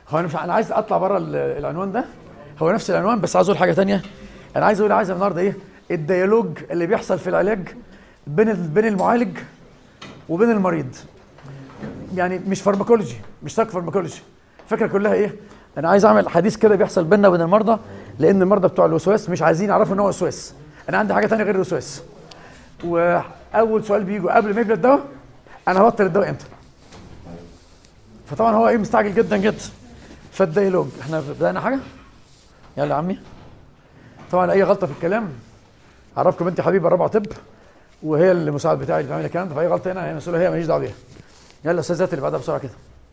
هو انا مش انا عايز اطلع بره ال- العنوان ده هو نفس العنوان بس عايز اقول حاجه تانية انا عايز اقول عايز النهارده ايه الديالوج اللي بيحصل في العلاج بين ال- بين المعالج وبين المريض يعني مش فارماكولوجي مش سايكو فارماكولوجي الفكره كلها ايه انا عايز اعمل حديث كده بيحصل بيننا وبين المرضى لان المرضى بتوع الوسواس مش عايزين يعرفوا ان هو وسواس انا عندي حاجه تانية غير الوسواس واول سؤال بيجوا قبل ما يبدا الدواء انا هبطل الدواء امتى فطبعا هو ايه مستعجل جدا جدا فالديالوج احنا بدانا حاجه يلا يا عمي طبعا اي غلطه في الكلام اعرفكم انت حبيبه رابعه طب وهي المساعد بتاعي اللي بيعمل الكلام ده فاي غلطه هنا هي مسؤوله هي ماليش دعوه بيها يلا استاذات اللي بعدها بسرعه كده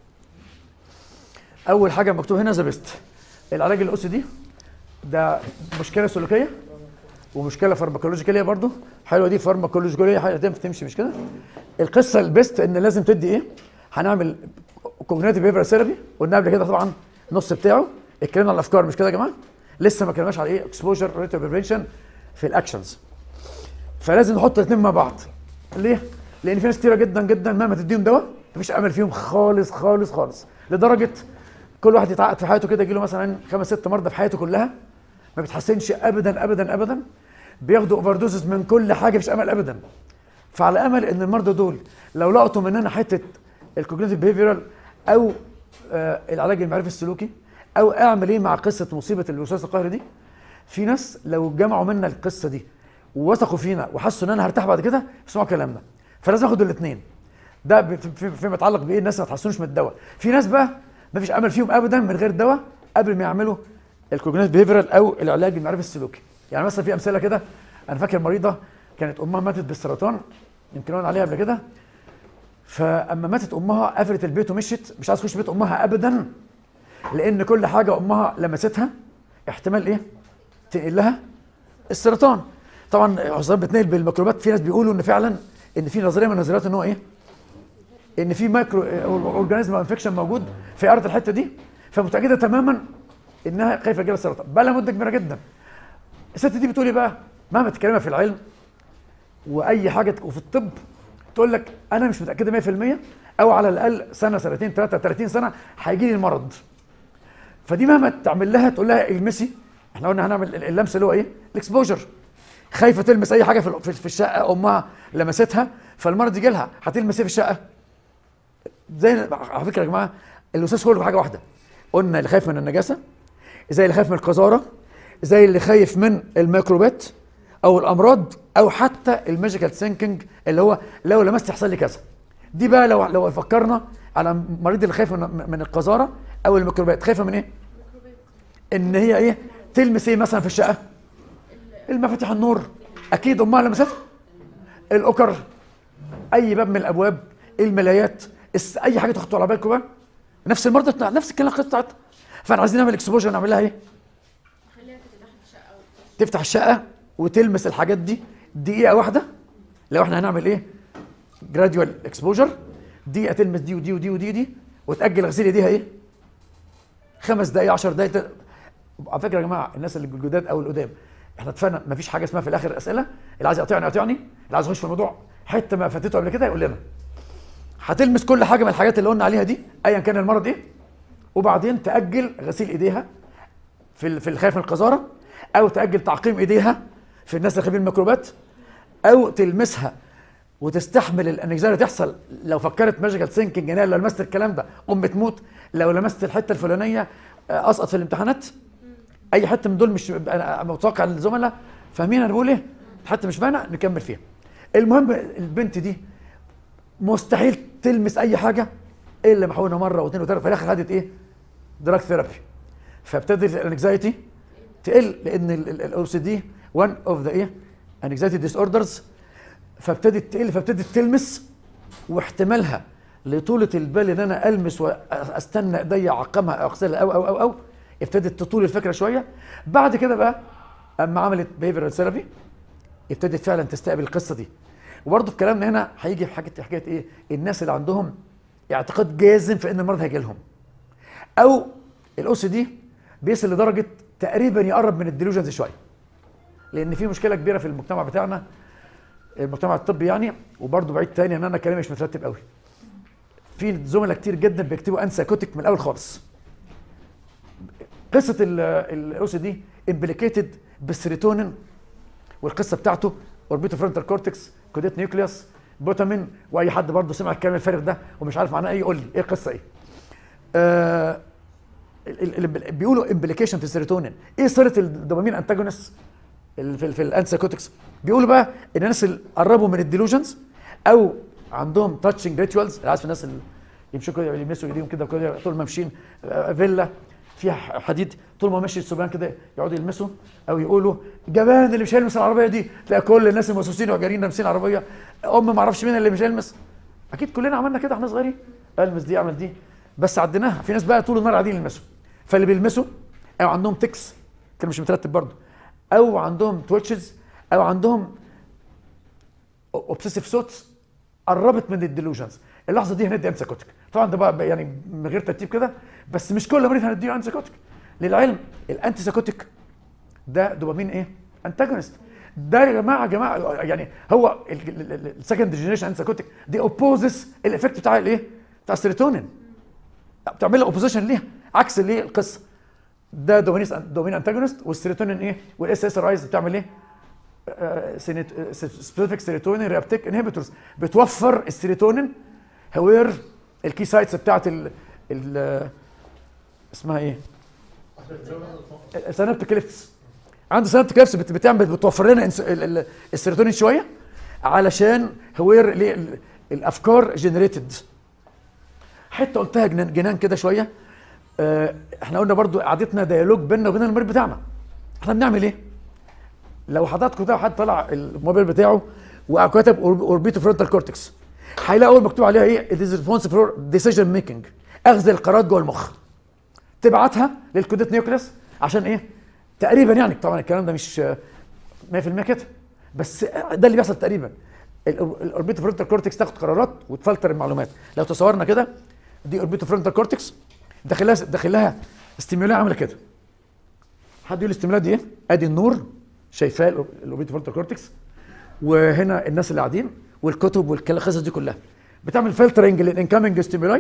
اول حاجه مكتوب هنا ذا بيست العلاج الاس دي ده مشكله سلوكيه ومشكله فارماكولوجيكاليه برضو حلوه دي فارماكولوجيكاليه حاجه تنفع تمشي مش كده القصه البيست ان لازم تدي ايه هنعمل كوجنيتيف بيهيفير ثيرابي قلنا قبل كده طبعا النص بتاعه اتكلمنا على الافكار مش كده يا جماعه لسه ما اتكلمناش على ايه اكسبوجر ريت بريفنشن في الاكشنز فلازم نحط الاثنين مع بعض ليه لان في ناس كتيره جدا جدا مهما تديهم دواء مفيش امل فيهم خالص خالص خالص لدرجه كل واحد يتعقد في حياته كده يجي له مثلا خمس ست مرضى في حياته كلها ما بيتحسنش ابدا ابدا ابدا بياخدوا اوفر دوزز من كل حاجه مش امل ابدا فعلى امل ان المرضى دول لو لقطوا مننا حته الكوجنيتيف بيهيفيرال او آه العلاج المعرفي السلوكي او اعمل ايه مع قصه مصيبه الوسواس القهري دي في ناس لو جمعوا منا القصه دي ووثقوا فينا وحسوا ان انا هرتاح بعد كده يسمعوا كلامنا فلازم اخد الاثنين ده ب- في- فيما يتعلق بايه الناس ما تحسنوش من الدواء في ناس بقى ما فيش امل فيهم ابدا من غير دواء قبل ما يعملوا الكوجنيتيف بيهيفيرال او العلاج المعرفي السلوكي يعني مثلا في امثله كده انا فاكر مريضه كانت امها ماتت بالسرطان يمكن قلنا عليها قبل كده فاما ماتت امها قفلت البيت ومشيت مش عايز تخش بيت امها ابدا لان كل حاجه امها لمستها احتمال ايه تنقل لها السرطان طبعا السرطان بتنقل بالميكروبات في ناس بيقولوا ان فعلا ان في نظريه من النظريات ان هو ايه ان في مايكرو اورجانيزم او انفكشن موجود في ارض الحته دي فمتاكده تماما انها خايفه تجيلها السرطان بقى لها مده كبيره جدا الست دي بتقول ايه بقى مهما تتكلمها في العلم واي حاجه وفي الطب تقول لك انا مش متاكده 100% او على الاقل سنه سنتين ثلاثه 30 سنه هيجي لي المرض فدي مهما تعمل لها تقول لها المسي احنا قلنا هنعمل اللمس اللي هو ايه الاكسبوجر خايفه تلمس اي حاجه في في الشقه امها لمستها فالمرض يجي لها هتلمس ايه في الشقه زي على فكره يا جماعه الوسواس كله حاجه واحده قلنا اللي خايف من النجاسه زي اللي خايف من القذاره زي اللي خايف من الميكروبات او الامراض او حتى الميجيكال ثينكينج اللي هو لو لمست يحصل لي كذا دي بقى لو لو فكرنا على المريض اللي خايف من, من القذاره او الميكروبات خايفه من ايه ان هي ايه تلمس ايه مثلا في الشقه المفاتيح النور اكيد امها لمستها الاوكر اي باب من الابواب الملايات الس- اي حاجه تخطر على بالكم بقى نفس المرضى بتاع نفس الكلام بتاعتها فاحنا عايزين نعمل اكسبوجر نعمل لها ايه خليها تفتح الشقه و- تفتح الشقه وتلمس الحاجات دي دقيقه واحده لو احنا هنعمل ايه جراديوال اكسبوجر دقيقه تلمس دي ودي ودي ودي ودي وتاجل غسيل ايديها ايه خمس دقائق 10 دقائق ت- على فكره يا جماعه الناس اللي الجداد او القدام احنا اتفقنا مفيش حاجه اسمها في الاخر اسئله اللي عايز يقاطعني يقاطعني اللي عايز يخش في الموضوع حته ما فاتته قبل كده يقول لنا هتلمس كل حاجه من الحاجات اللي قلنا عليها دي ايا كان المرض ايه وبعدين تاجل غسيل ايديها في ال- في الخايف من القذاره او تاجل تعقيم ايديها في الناس اللي خايفين من الميكروبات او تلمسها وتستحمل الانكزايتي تحصل لو فكرت ماجيكال ثينكينج ان أنا لو لمست الكلام ده ام تموت لو لمست الحته الفلانيه آه، اسقط في الامتحانات اي حته من دول مش انا متوقع ان الزملاء فاهمين انا بقول ايه حتى مش باينه نكمل فيها المهم البنت دي مستحيل تلمس اي حاجه الا محاولنا مره واثنين وثلاثه في الاخر خدت ايه دراج ثيرابي فابتدت الانكزايتي تقل لان الاو سي دي وان اوف ذا ايه انكزايتي ديس اوردرز فابتدت تقل فابتدت تلمس واحتمالها لطولة البال ان انا المس واستنى ايديا اعقمها او اغسلها او او او او ابتدت تطول الفكره شويه بعد كده بقى اما عملت بيهيفيرال ثيرابي ابتدت فعلا تستقبل القصه دي وبرضه في كلامنا هنا هيجي في حاجه حكايه ايه الناس اللي عندهم اعتقاد جازم في ان المرض هيجي لهم او الاو سي دي بيصل لدرجه تقريبا يقرب من الديلوجنز شويه لان في مشكله كبيره في المجتمع بتاعنا المجتمع الطبي يعني وبرضه بعيد تاني ان انا كلامي مش مترتب قوي في زملاء كتير جدا بيكتبوا انسايكوتيك من الاول خالص قصه الاو سي دي امبليكيتد بالسيروتونين والقصه بتاعته اوربيتو فرونتال كورتكس كوديت نيوكليوس بوتامين واي حد برضه سمع الكلام الفارغ ده ومش عارف معناه ايه يقول لي ايه القصه ايه آه ال- ال- ال- بيقولوا امبليكيشن في السيروتونين ايه صله الدوبامين انتاجونست ال- في, ال- في الانسايكوتكس بيقولوا بقى ان الناس اللي قربوا من الديلوجنز او عندهم تاتشنج ريتوالز عارف الناس اللي يمشوا كده يلمسوا ايديهم كده وكده طول ما ماشيين آه، فيلا فيها حديد طول ما ماشي السبان كده يقعدوا يلمسوا او يقولوا جبان اللي مش هيلمس العربيه دي تلاقي كل الناس الموسوسين وجارين لامسين العربيه ام ما اعرفش مين اللي مش هيلمس اكيد كلنا عملنا كده احنا صغيرين المس دي اعمل دي بس عديناها في ناس بقى طول النهار قاعدين يلمسوا فاللي بيلمسوا او عندهم تكس كان مش مترتب برضه او عندهم تويتشز او عندهم اوبسيسيف ثوتس قربت من الديلوجنز اللحظه دي هندي انساكوتيك طبعا ده بقى يعني من غير ترتيب كده بس مش كل مريض هنديه انساكوتيك للعلم الانتي ساكوتيك ده دوبامين ايه انتاجونست ده يا جماعه يا جماعه يعني هو السكند جنريشن انساكوتيك دي اوبوزس الايفكت بتاع الايه بتاع السيروتونين بتعمل له اوبوزيشن ليها عكس الايه القصه ده دومينيس دومين انتاجونست والسيروتونين ايه والاس اس ار ايز بتعمل ايه سبيسيفيك سيروتونين ريابتيك انهبيتورز بتوفر السيروتونين هوير الكي سايتس بتاعت ال ال اسمها ايه؟ السينابتيك ليفتس عنده سينابتيك ليفتس بت- بتعمل بتوفر لنا إنس- ال- ال- السيروتونين شويه علشان هوير ليه ال- الافكار جنريتد حته قلتها جنان, جنان كده شويه آه، احنا قلنا برضو قعدتنا ديالوج بيننا وبين المريض بتاعنا احنا بنعمل ايه؟ لو حضراتكم ده حد طلع الموبايل بتاعه وكتب اوربيتو فرونتال كورتكس هيلاقي اول مكتوب عليها ايه؟ it is responsible for decision making اخذ القرارات جوه المخ تبعتها للكوديت نيوكليس عشان ايه؟ تقريبا يعني طبعا الكلام ده مش آه، 100% كده بس ده اللي بيحصل تقريبا الاوربيتو فرونتال كورتكس تاخد قرارات وتفلتر المعلومات لو تصورنا كده دي اوربيتو فرونتال كورتكس داخل لها داخل لها ستيمولا عامله كده حد يقول الاستيمولات دي ايه؟ ادي النور شايفاه الاوربيتو فرونتال كورتكس وهنا الناس اللي قاعدين والكتب والقصص دي كلها بتعمل فلترنج للانكمنج ستيمولاي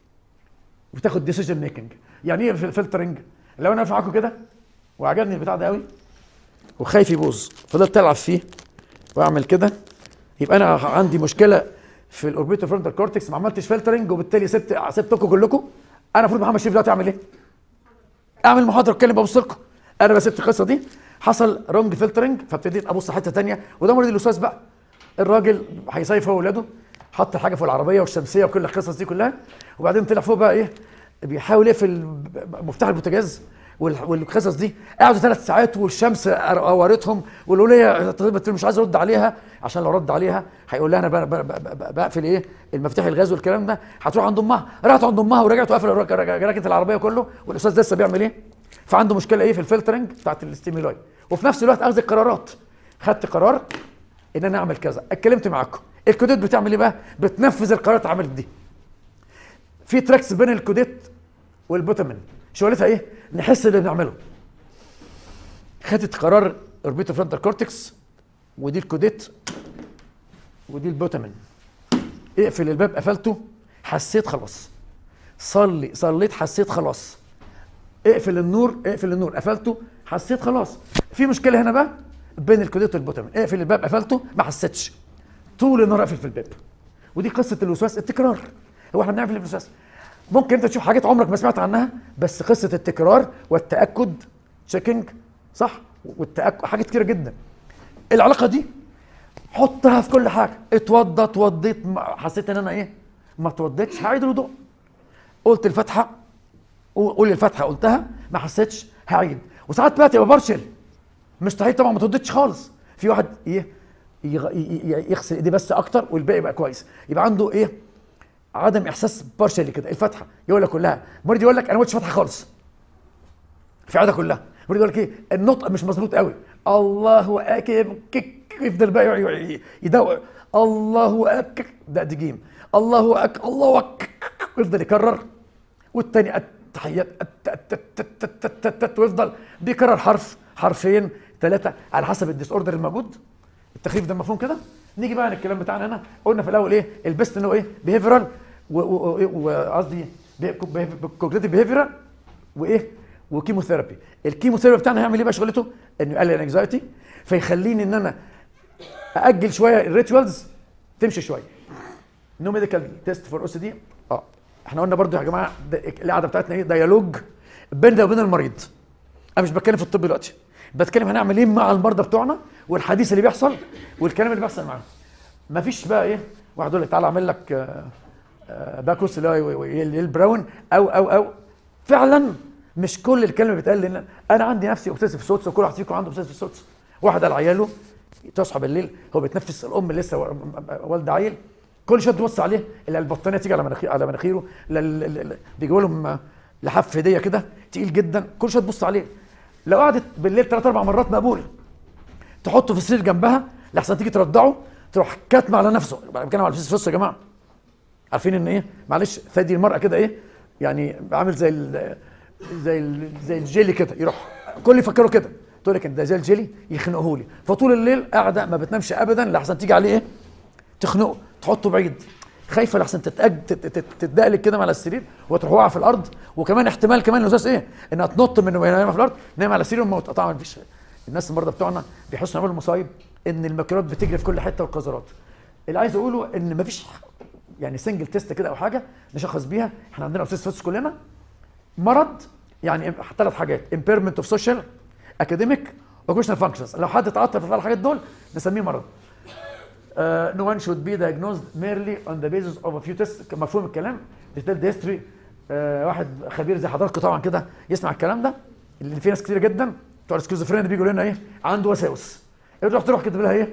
وتاخد ديسيجن ميكنج يعني ايه فلترنج لو انا واقف معاكم كده وعجبني البتاع ده قوي وخايف يبوظ فضلت العب فيه واعمل كده يبقى انا عندي مشكله في الاوربيتو فرونتال كورتكس ما عملتش فلترنج وبالتالي سبت سبتكم كلكم انا المفروض محمد شريف دلوقتي اعمل ايه؟ اعمل محاضره اتكلم ببص لكم انا بس سبت القصه دي حصل رونج فلترنج فابتديت ابص حته تانية وده مريض الوسواس بقى الراجل هيصيف هو واولاده حط الحاجه فوق العربيه والشمسيه وكل القصص دي كلها وبعدين طلع فوق بقى ايه بيحاول يقفل مفتاح البوتاجاز وال- والقصص دي قعدوا ثلاث ساعات والشمس قورتهم والوليه طلبت مش عايز ارد عليها عشان لو رد عليها هيقول لها انا ب- ب- ب- ب- بقفل ايه المفتاح الغاز والكلام ده هتروح عند امها راحت عند امها ورجعت وقفل الرك- رك- ركنت العربيه كله والاستاذ لسه بيعمل ايه فعنده مشكله ايه في الفلترنج بتاعت الاستيمولاي وفي نفس الوقت اخذ القرارات خدت قرار ان انا اعمل كذا اتكلمت معاكم الكوديت بتعمل ايه بقى بتنفذ القرارات عملت دي في تراكس بين الكوديت والبوتامين شغلتها ايه نحس اللي بنعمله خدت قرار اوربيتو فرونتال كورتكس ودي الكوديت ودي البوتامين اقفل الباب قفلته حسيت خلاص صلي صليت حسيت خلاص اقفل النور اقفل النور قفلته حسيت خلاص في مشكله هنا بقى بين الكوديت والبوتامين اقفل الباب قفلته ما حسيتش طول النهار اقفل في الباب ودي قصه الوسواس التكرار هو احنا بنعمل إيه في الوسواس ممكن انت تشوف حاجات عمرك ما سمعت عنها بس قصه التكرار والتاكد تشيكينج صح والتاكد حاجات كتيره جدا العلاقه دي حطها في كل حاجه اتوضى اتوضيت ما- حسيت ان انا ايه ما اتوضيتش هعيد الوضوء قلت الفاتحه قول الفاتحه قلتها ما حسيتش هعيد وساعات بقى تبقى بارشل مستحيل طبعا ما تردتش خالص في واحد ايه يغ- ي- ي- يغسل ايديه بس اكتر والباقي يبقى كويس يبقى عنده ايه عدم احساس بارشل كده الفاتحه يقول لك كلها مريض يقول لك انا ما قلتش فاتحه خالص في عاده كلها مريض يقول لك ايه النطق مش مظبوط قوي الله اكبر كك يفضل بقى ي- ي- يدوق الله اكبر ده دي جيم الله اك الله اك ويفضل يكرر والتاني التحيات الت- الت- الت- الت- الت- الت- الت- الت- ويفضل بيكرر حرف حرفين ثلاثه على حسب الديس اوردر الموجود التخريف ده مفهوم كده نيجي بقى للكلام بتاعنا هنا قلنا في الاول ايه البيست ان هو ايه بيهيفيرال وقصدي كوجنيتيف بيهيفيرال وايه وكيموثيرابي الكيموثيرابي بتاعنا هيعمل ايه بقى شغلته انه يقلل الانكزايتي فيخليني ان انا ااجل شويه الريتوالز تمشي شويه نو ميديكال تيست فور او سي دي اه احنا قلنا برضو يا جماعه ده- القعده بتاعتنا ايه ديالوج بيننا وبين المريض انا مش بتكلم في الطب دلوقتي بتكلم هنعمل ايه مع المرضى بتوعنا والحديث اللي بيحصل والكلام اللي بيحصل معاهم مفيش بقى ايه واحد يقول لك تعالى اعمل لك آه، آه، باكوس اللي هو البراون او او او فعلا مش كل الكلام اللي بيتقال لان انا عندي نفسي اوبسيسيف صوتس وكل واحد فيكم عنده اوبسيسيف صوتس واحد على عياله تصحى بالليل هو بيتنفس الام اللي لسه و- والده عيل كل شويه تبص عليه ال- البطانيه تيجي على مناخيره على مناخيره ل- ل- ل- بيجيبوا لهم آه، لحاف هديه كده تقيل جدا كل شويه تبص عليه لو قعدت بالليل ثلاث اربع مرات مقبول تحطه في السرير جنبها لحسن تيجي ترضعه تروح كاتمه على نفسه انا بتكلم على الفيس يا جماعه عارفين ان ايه معلش ثدي المراه كده ايه يعني عامل زي ال زي ال زي الجيلي كده يروح كل يفكروا كده تقول لك انت ده زي الجيلي يخنقه لي فطول الليل قاعده ما بتنامش ابدا لحسن تيجي عليه ايه تخنقه تحطه بعيد خايفه لحسن تتأج تت- تت- تتدقلق كده على السرير وتروح واقعه في الارض وكمان احتمال كمان الاساس ايه انها تنط من وهي نايمه في الارض نايم على السرير وما طبعا مفيش الناس المرضى بتوعنا بيحسوا يعملوا مصايب ان الميكروبات بتجري في كل حته والقذرات اللي عايز اقوله ان مفيش يعني سنجل تيست كده او حاجه نشخص بيها احنا عندنا اوسيس فوتس كلنا مرض يعني ثلاث حاجات impairment اوف سوشيال اكاديميك اوكيشنال فانكشنز لو حد اتعطل في الثلاث حاجات دول نسميه مرض uh, no one should be diagnosed merely on the basis of a few tests مفهوم الكلام detailed history uh, واحد خبير زي حضراتكم طبعا كده يسمع الكلام ده اللي في ناس كتير جدا بتوع السكيزوفرينيا بيجوا لنا ايه عنده وساوس تروح تروح كاتب لها ايه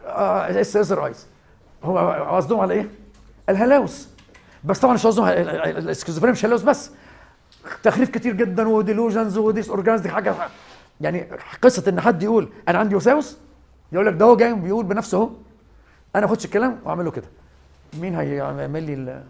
اس اس ار ايز هو قصدهم على ايه الهلاوس بس طبعا مش قصدهم السكيزوفرينيا مش هلاوس بس تخريف كتير جدا وديلوجنز وديس اورجانز دي حاجه يعني قصه ان حد يقول انا عندي وساوس يقول لك ده هو جاي بيقول بنفسه اهو انا اخدش الكلام واعمل له كده مين هيعمل لي ال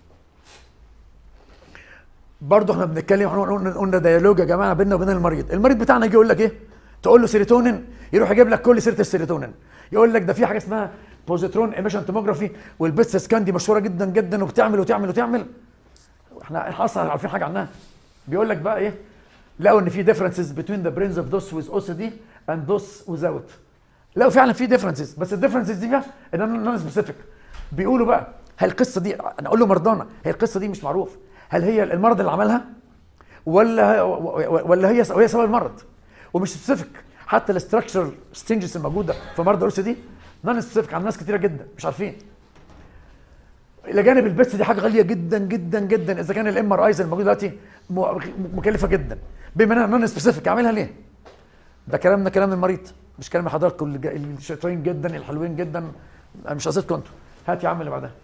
برضه احنا بنتكلم احنا قلنا قلنا ديالوج يا جماعه بيننا وبين المريض المريض بتاعنا يجي يقول لك ايه تقول له سيروتونين يروح يجيب لك كل سيره السيروتونين يقول لك ده في حاجه اسمها بوزيترون ايميشن توموجرافي والبيست سكان دي مشهوره جدا جدا وبتعمل وتعمل وتعمل احنا احنا اصلا عارفين حاجه عنها بيقول لك بقى ايه لقوا ان في differences between the brains of those with OCD and those without لقوا فعلا في differences بس الديفرنسز دي بقى ان انا نون سبيسيفيك بيقولوا بقى هل القصه دي انا اقول له مرضانا هي القصه دي مش معروف هل هي المرض اللي عملها ولا ولا هي وهي سبب المرض ومش سبيسيفيك حتى الاستراكشر ستينجز الموجوده في مرضى الاو سي دي نون سبيسيفيك عند ناس كتيره جدا مش عارفين الى جانب البث دي حاجه غاليه جدا جدا جدا اذا كان الام ار ايز الموجود دلوقتي م- مكلفه جدا بما انها نون سبيسيفيك اعملها ليه؟ ده كلامنا كلام المريض مش كلام حضراتكم اللي جا- الشاطرين جدا الحلوين جدا أنا مش قصدكم انتوا هات يا عم اللي بعدها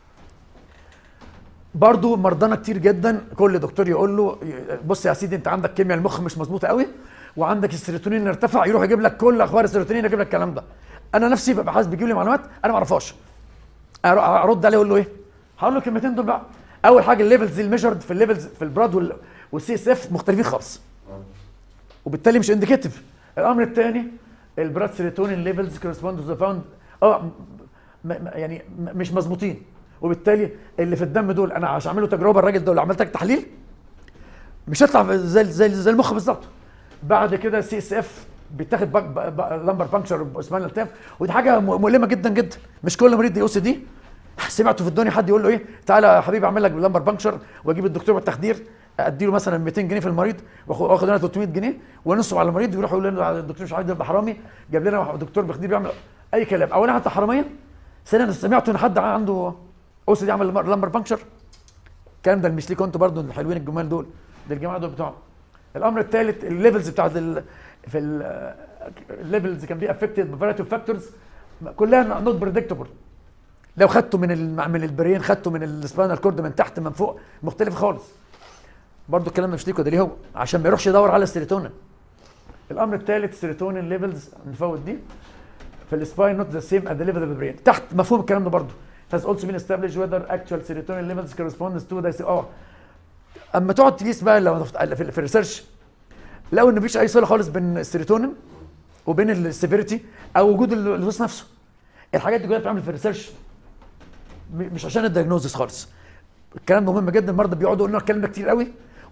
برضو مرضانا كتير جدا كل دكتور يقول له بص يا سيدي انت عندك كيمياء المخ مش مظبوطه قوي وعندك السيروتونين ارتفع يروح يجيب لك كل اخبار السيروتونين يجيب لك الكلام ده انا نفسي ببقى حاسس بيجيب لي معلومات انا ما اعرفهاش أر- ارد عليه اقول له ايه؟ هقول له الكلمتين دول بقى اول حاجه الليفلز الميجرد في الليفلز في البراد والسي اس اف مختلفين خالص وبالتالي مش انديكيتيف الامر الثاني البراد سيروتونين ليفلز كورسبوند تو ذا فاوند اه م- م- يعني م- مش مظبوطين وبالتالي اللي في الدم دول انا عشان اعمل له تجربه الراجل ده لو عملت لك تحليل مش هيطلع زي زي زي المخ بالظبط بعد كده سي اس اف بيتاخد باك لمبر بانكشر اسمها التاف ودي حاجه م- مؤلمه جدا جدا مش كل مريض او سي دي سمعته في الدنيا حد يقول له ايه تعالى يا حبيبي اعمل لك لمبر بانكشر واجيب الدكتور بالتخدير ادي له مثلا 200 جنيه في المريض واخد واخد انا 300 جنيه ونصب على المريض ويروح يقول له الدكتور مش عايز يبقى حرامي جاب لنا دكتور بخدير بيعمل اي كلام اولا حتى حراميه ثانيا سمعت ان حد عنده او سي دي عمل لمبر بانكشر الكلام ده مش ليكوا انتوا برضه الحلوين الجمال دول ده الجماعه دول بتوعهم الامر الثالث الليفلز بتاعت ال في الليفلز كان بي افكتد بفاريتي اوف فاكتورز كلها نوت بريدكتبل لو خدته من ال من البرين خدته من السباينال كورد من تحت من فوق مختلف خالص برضه الكلام ده مش ليكوا ده ليه هو عشان ما يروحش يدور على السيروتونين الامر الثالث السيروتونين ليفلز نفوت دي في السباين نوت ذا سيم ات ذا ليفل اوف ذا برين تحت مفهوم الكلام ده برضه has also been established whether actual serotonin levels corresponds to the اه اما تقعد تقيس بقى لو في في الريسيرش لقوا ان مفيش اي صله خالص بين السيروتونين وبين السيفيريتي او وجود الفيروس نفسه الحاجات دي كلها بتتعمل في الريسيرش م- مش عشان الدايجنوزس خالص الكلام ده مهم جدا المرضى بيقعدوا يقولوا لنا الكلام ده كتير قوي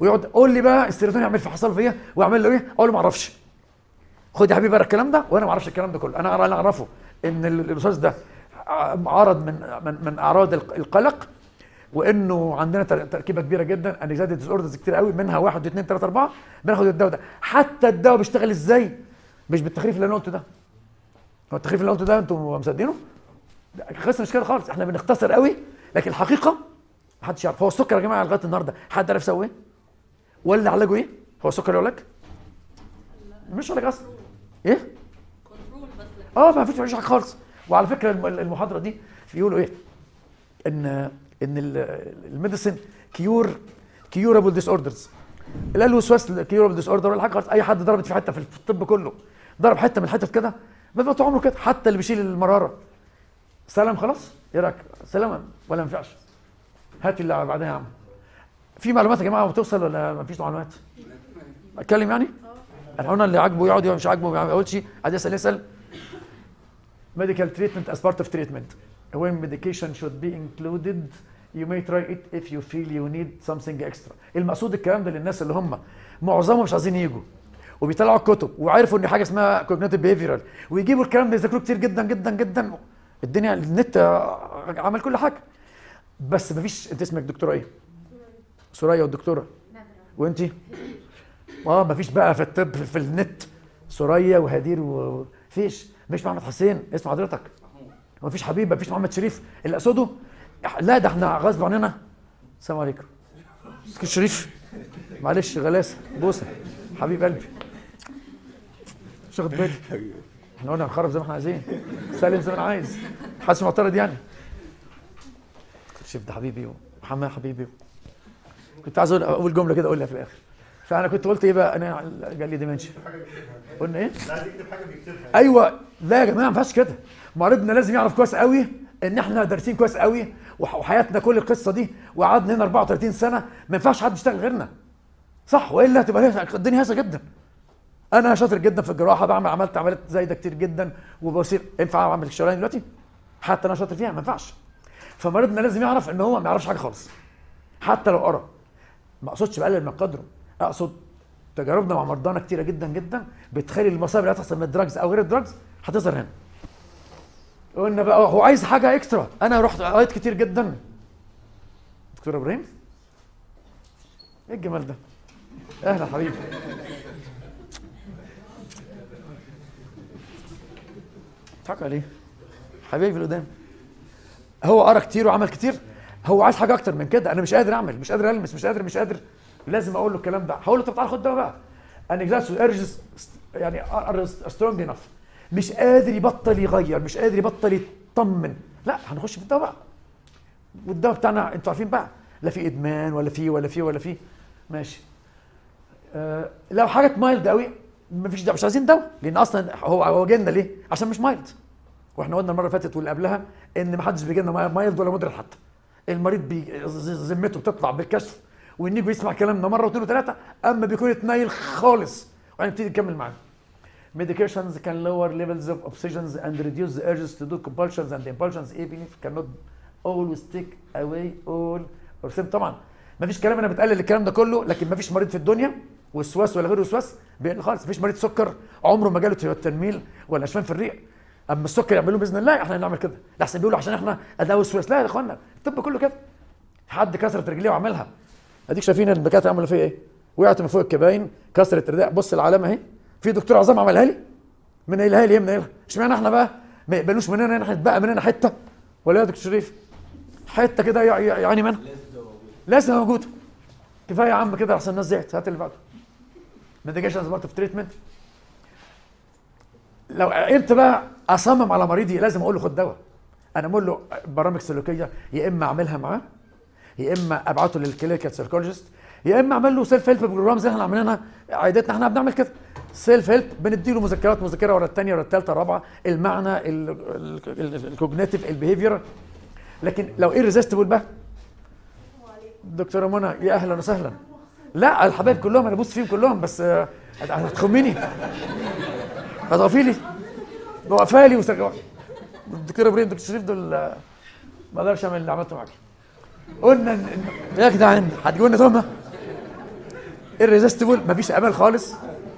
ويقعد قول لي بقى السيروتونين يعمل في حصل فيا واعمل له ايه اقول له ما اعرفش خد يا حبيبي بقى الكلام ده وانا ما اعرفش الكلام ده كله انا انا اعرفه ان ال- الاستاذ ده عرض من من من اعراض الق- القلق وانه عندنا تر- تركيبه كبيره جدا انكزايتي ديس اوردرز كتير قوي منها واحد واثنين ثلاثه اربعه بناخد الدواء ده حتى الدواء بيشتغل ازاي مش بالتخريف اللي انا قلته ده هو التخريف اللي انا قلته ده انتم مصدقينه ده قصه مش كده خالص احنا بنختصر قوي لكن الحقيقه محدش يعرف هو السكر يا جماعه لغايه النهارده حد عارف يسوي ايه ولا علاجه ايه هو السكر يقول لك مش علاج اصلا ايه كنترول بس لك اه ما فيش مفيش حاجه خالص وعلى فكره الم- المحاضره دي بيقولوا ايه ان ان ال- الميديسن كيور كيورابل ديس اوردرز لا الوسواس كيورابل ديس اوردر ولا حاجه خالص اي حد ضربت في حته في الطب كله ضرب حته من الحتت كده بيبقى طول عمره كده حتى اللي بيشيل المراره سلام خلاص ايه رايك سلام ولا ما ينفعش هات اللي بعدها يا عم في معلومات يا جماعه بتوصل ولا ما فيش معلومات اتكلم يعني احنا قلنا اللي عاجبه يقعد مش عاجبه ما يقعدش عايز يسال يسال medical treatment as part of treatment. When medication should be included, you may try it if you feel you need something extra. المقصود الكلام ده للناس اللي هم معظمهم مش عايزين يجوا وبيطلعوا الكتب وعارفوا ان حاجه اسمها cognitive behavioral ويجيبوا الكلام ده يذاكروه كتير جدا جدا جدا الدنيا النت عمل كل حاجه بس مفيش انت اسمك دكتوره ايه؟ سوريا والدكتوره نادرة وانت اه مفيش بقى في الطب في, في النت سوريا وهدير وفيش مفيش محمد حسين اسم حضرتك مفيش حبيب مفيش محمد شريف اللي اقصده لا ده احنا غصب عننا السلام عليكم مسكين شريف معلش غلاسه بوسه حبيب قلبي مش واخد بالي احنا قلنا هنخرب زي ما احنا عايزين سالم زي ما انا عايز حاسس معترض يعني شريف ده حبيبي ومحمد حبيبي كنت عايز اقول اول جمله كده اقولها في الاخر فانا كنت قلت ايه بقى انا قال لي ديمنشن قلنا ايه لا عايز يكتب حاجه بيكتبها ايوه لا يا جماعه ما ينفعش كده مريضنا لازم يعرف كويس قوي ان احنا دارسين كويس قوي وح- وحياتنا كل القصه دي وقعدنا هنا 34 سنه ما ينفعش حد يشتغل غيرنا صح والا هتبقى هي- الدنيا هيصه جدا انا شاطر جدا في الجراحه بعمل عملت عمليات زي ده كتير جدا وبصير ينفع اعمل الشرايين دلوقتي حتى انا شاطر فيها ما ينفعش فمريضنا لازم يعرف ان هو ما يعرفش حاجه خالص حتى لو قرا ما اقصدش بقلل من قدره اقصد تجاربنا مع مرضانا كتيره جدا جدا بتخلي المصايب اللي هتحصل من الدراجز او غير الدراجز هتظهر هنا قلنا بقى هو عايز حاجه اكسترا انا رحت قريت كتير جدا دكتور ابراهيم ايه الجمال ده اهلا حبيبي تضحك عليه حبيبي اللي قدام هو قرا كتير وعمل كتير هو عايز حاجه اكتر من كده انا مش قادر اعمل مش قادر المس مش قادر مش قادر لازم اقول له الكلام ده هقول له طب تعالى خد دواء بقى انكزاس ارجز يعني سترونج انف مش قادر يبطل يغير مش قادر يبطل يطمن لا هنخش في الدواء بقى والدواء بتاعنا انتوا عارفين بقى لا في ادمان ولا في ولا في ولا في ماشي آه لو حاجه مايلد قوي مفيش دواء مش عايزين دواء لان اصلا هو هو جالنا ليه؟ عشان مش مايلد واحنا قلنا المره اللي فاتت واللي قبلها ان ما حدش بيجي لنا مايلد ولا مودريت حتى المريض بي ز- ذمته بتطلع بالكشف والنيجو يسمع كلامنا مره واثنين وثلاثه اما بيكون اتنايل خالص وهنبتدي نكمل معاه Medications can lower levels of oxygens and reduce the urges to do compulsions and impulsions even if cannot always take away all or some طبعا ما فيش كلام انا بتقلل الكلام ده كله لكن ما فيش مريض في الدنيا وسواس ولا غير وسواس بيقل خالص ما فيش مريض سكر عمره ما جاله تنميل ولا اشفان في الريق اما السكر يعملوه باذن الله احنا نعمل كده لحسن بيقولوا عشان احنا اداء وسواس لا يا اخوانا الطب كله كده حد كسرت رجليه وعملها اديك شايفين الدكاتره عملوا فيا ايه وقعت من فوق الكباين كسرت الرداء بص العلامه اهي في دكتور عظام عملها لي من قايلها لي من قايلها اشمعنى احنا بقى ما يقبلوش مننا ان احنا نتبقى مننا حته ولا يا دكتور شريف حته كده يع- يع- يعني منها لازم موجوده كفايه يا عم كده احسن الناس زهقت هات اللي بعده ميديكيشن بارت اوف تريتمنت لو قلت بقى اصمم على مريضي لازم اقول له خد دواء انا بقول له برامج سلوكيه يا اما اعملها معاه يا اما ابعته للكلينيكال سايكولوجيست يا اما اعمل له سيلف هيلب بروجرام زي احنا عاملينها عادتنا احنا بنعمل كده سيلف هيلب بنديله مذكرات مذكره ورا الثانيه ورا الثالثه الرابعه المعنى الكوجنيتيف البيهيفير لكن لو ايريزيستبل بقى دكتوره منى يا اهلا وسهلا لا الحبايب كلهم انا ببص فيهم كلهم بس آه، هتخميني هتقفي لي واقفه لي وسجوا الدكتور ابراهيم دكتور شريف دول آه، ما اقدرش اعمل اللي عملته معاك قلنا إن- إن- يا جدعان هتجيبوا لنا تهمه irresistible مفيش امل خالص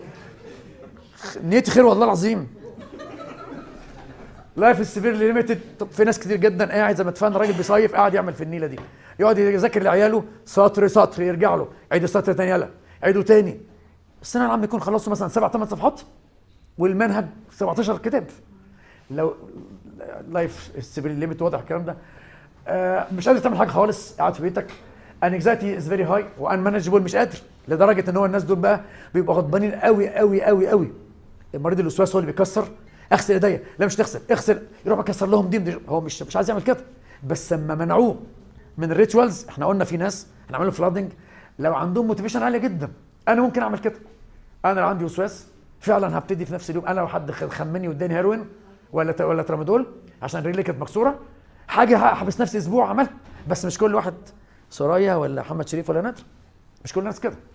نيتي خير والله العظيم لايف سيفيرلي ليميتد في ناس كتير جدا قاعد زي ما اتفقنا راجل بيصيف قاعد يعمل في النيله دي يقعد يذاكر لعياله سطر سطر يرجع له عيد السطر تاني يلا عيده تاني السنه العام يكون خلصوا مثلا سبع ثمان صفحات والمنهج 17 كتاب لو لايف سيفيرلي ليميت واضح الكلام ده آه مش قادر تعمل حاجه خالص قاعد في بيتك انكزايتي از فيري هاي وان مانجبل مش قادر لدرجه ان هو الناس دول بقى بيبقوا غضبانين قوي قوي قوي قوي المريض الوسواس هو اللي بيكسر اغسل ايديا لا مش تغسل اغسل يروح مكسر لهم دي, دي هو مش مش عايز يعمل كده بس لما منعوه من الريتوالز احنا قلنا في ناس هنعمل فلادنج لو عندهم موتيفيشن عاليه جدا انا ممكن اعمل كده انا لو عندي وسواس فعلا هبتدي في نفس اليوم انا لو حد خمني واداني هيروين ولا ولا ترامادول عشان رجلي كانت مكسوره حاجه هحبس نفسي اسبوع عملها بس مش كل واحد سرايا ولا محمد شريف ولا نادر مش كل الناس كده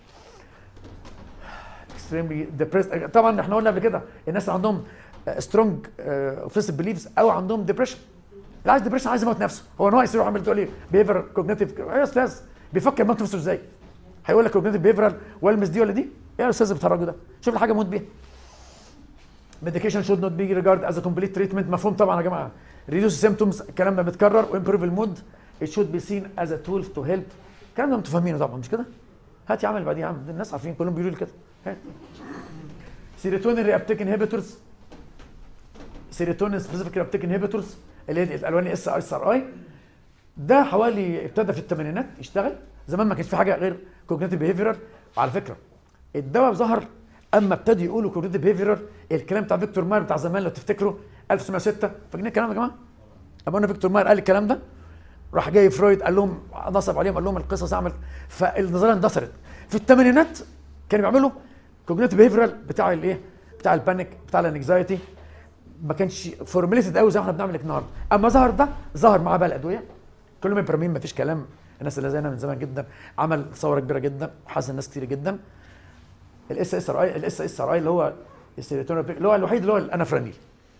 extremely depressed طبعا احنا قلنا قبل كده الناس اللي عندهم سترونج اوبسيسيف بليفز او عندهم ديبريشن اللي عايز ديبريشن عايز يموت نفسه هو ناقص يروح يعمل تقول ايه بيهيفر كوجنيتيف يا استاذ بيفكر يموت نفسه ازاي هيقول لك كوجنيتيف بيهيفرال والمس دي ولا دي يا استاذ اللي بتهرجوا ده شوف الحاجه موت بيها medication should not be regarded as a complete treatment مفهوم طبعا يا جماعه reduce symptoms الكلام ده بيتكرر وimprove المود it should be seen as a tool to help الكلام ده انتوا فاهمينه طبعا مش كده هات يا عم اللي بعديه يا عم الناس عارفين كلهم بيقولوا لي كده هات سيروتونين ريابتيك انهبيتورز سيروتونين سبيسيفيك ريابتيك انهبيتورز اللي هي الالوان اس اي اس ار اي ده حوالي ابتدى في الثمانينات يشتغل زمان ما كانش في حاجه غير كوجنيتيف بيهيفيرال وعلى فكره الدواء ظهر اما ابتدوا يقولوا كوجنيتيف بيهيفيرال الكلام بتاع فيكتور ماير بتاع زمان لو تفتكروا 1906 فاكرين الكلام يا جماعه؟ اما قلنا فيكتور ماير قال الكلام ده راح جاي فرويد قال لهم نصب عليهم قال لهم القصص اعمل فالنظريه اندثرت في الثمانينات كانوا بيعملوا كوجنيتيف بيهيفيرال بتاع الايه؟ بتاع البانيك بتاع الانكزايتي ما كانش فورميليتد قوي زي ما احنا بنعمل النهارده اما ظهر ده ظهر معاه بقى الادويه كلهم ابرامين ما فيش كلام الناس اللي زينا من زمان جدا عمل ثوره كبيره جدا وحزن ناس كتير جدا الاس اس ار اي الاس اس ار اي اللي هو السيروتونين اللي هو الوحيد اللي هو الانافرانيل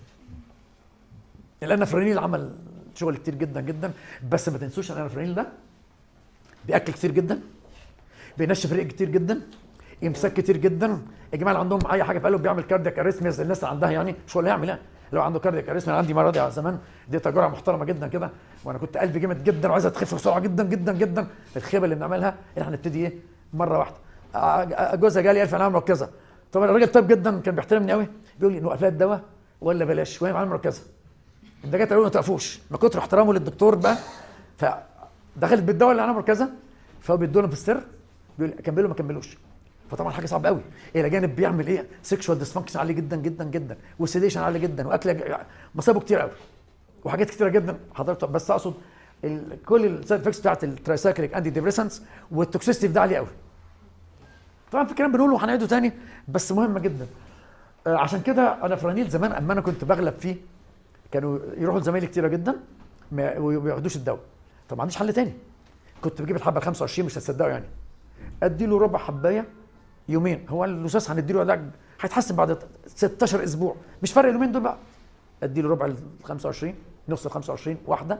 الانافرانيل عمل شغل كتير جدا جدا بس ما تنسوش الانافرانيل ده بياكل كتير جدا بينشف ريق كتير جدا امساك كتير جدا يا جماعه اللي عندهم اي حاجه في قلبه بيعمل كاردياك اريثميا الناس اللي عندها يعني شو اللي يعمل يعني لو عنده كاردياك اريثميا عندي مرض على زمان دي تجربه محترمه جدا كده وانا كنت قلبي جامد جدا وعايزها تخف بسرعه جدا جدا جدا الخيبه اللي بنعملها ان احنا نبتدي ايه مره واحده جوزها جالي الف عمليه مركزه طبعا الراجل طيب جدا كان بيحترمني قوي بيقول لي نوقف لها الدواء ولا بلاش شويه عمليه مركزه الدكاتره قالوا ما توقفوش من كتر احترامه للدكتور بقى فدخلت بالدواء اللي عمليه مركزه فهو بيدوا في السر بيقول كملوا ما كملوش فطبعا حاجه صعبه قوي الى جانب بيعمل ايه سيكشوال ديسفانكشن عالي جدا جدا جدا وسيديشن عالي جدا واكل مصايبه كتير قوي وحاجات كتيره جدا حضرتك بس اقصد كل السايد افكتس بتاعت الترايسايكليك انتي ديبريسنتس والتوكسيستي ده عالي قوي طبعا في كلام بنقوله وهنعيده تاني بس مهمه جدا آه عشان كده انا فرانيل زمان اما انا كنت بغلب فيه كانوا يروحوا لزمايلي كتيره جدا ما ياخدوش الدواء طب ما عنديش حل تاني كنت بجيب الحبه ال 25 مش هتصدقوا يعني ادي له ربع حبايه يومين هو اللصاص هنديله علاج هيتحسن بعد 16 اسبوع مش فرق اليومين دول بقى ادي له ربع ال 25 نص ال 25 واحده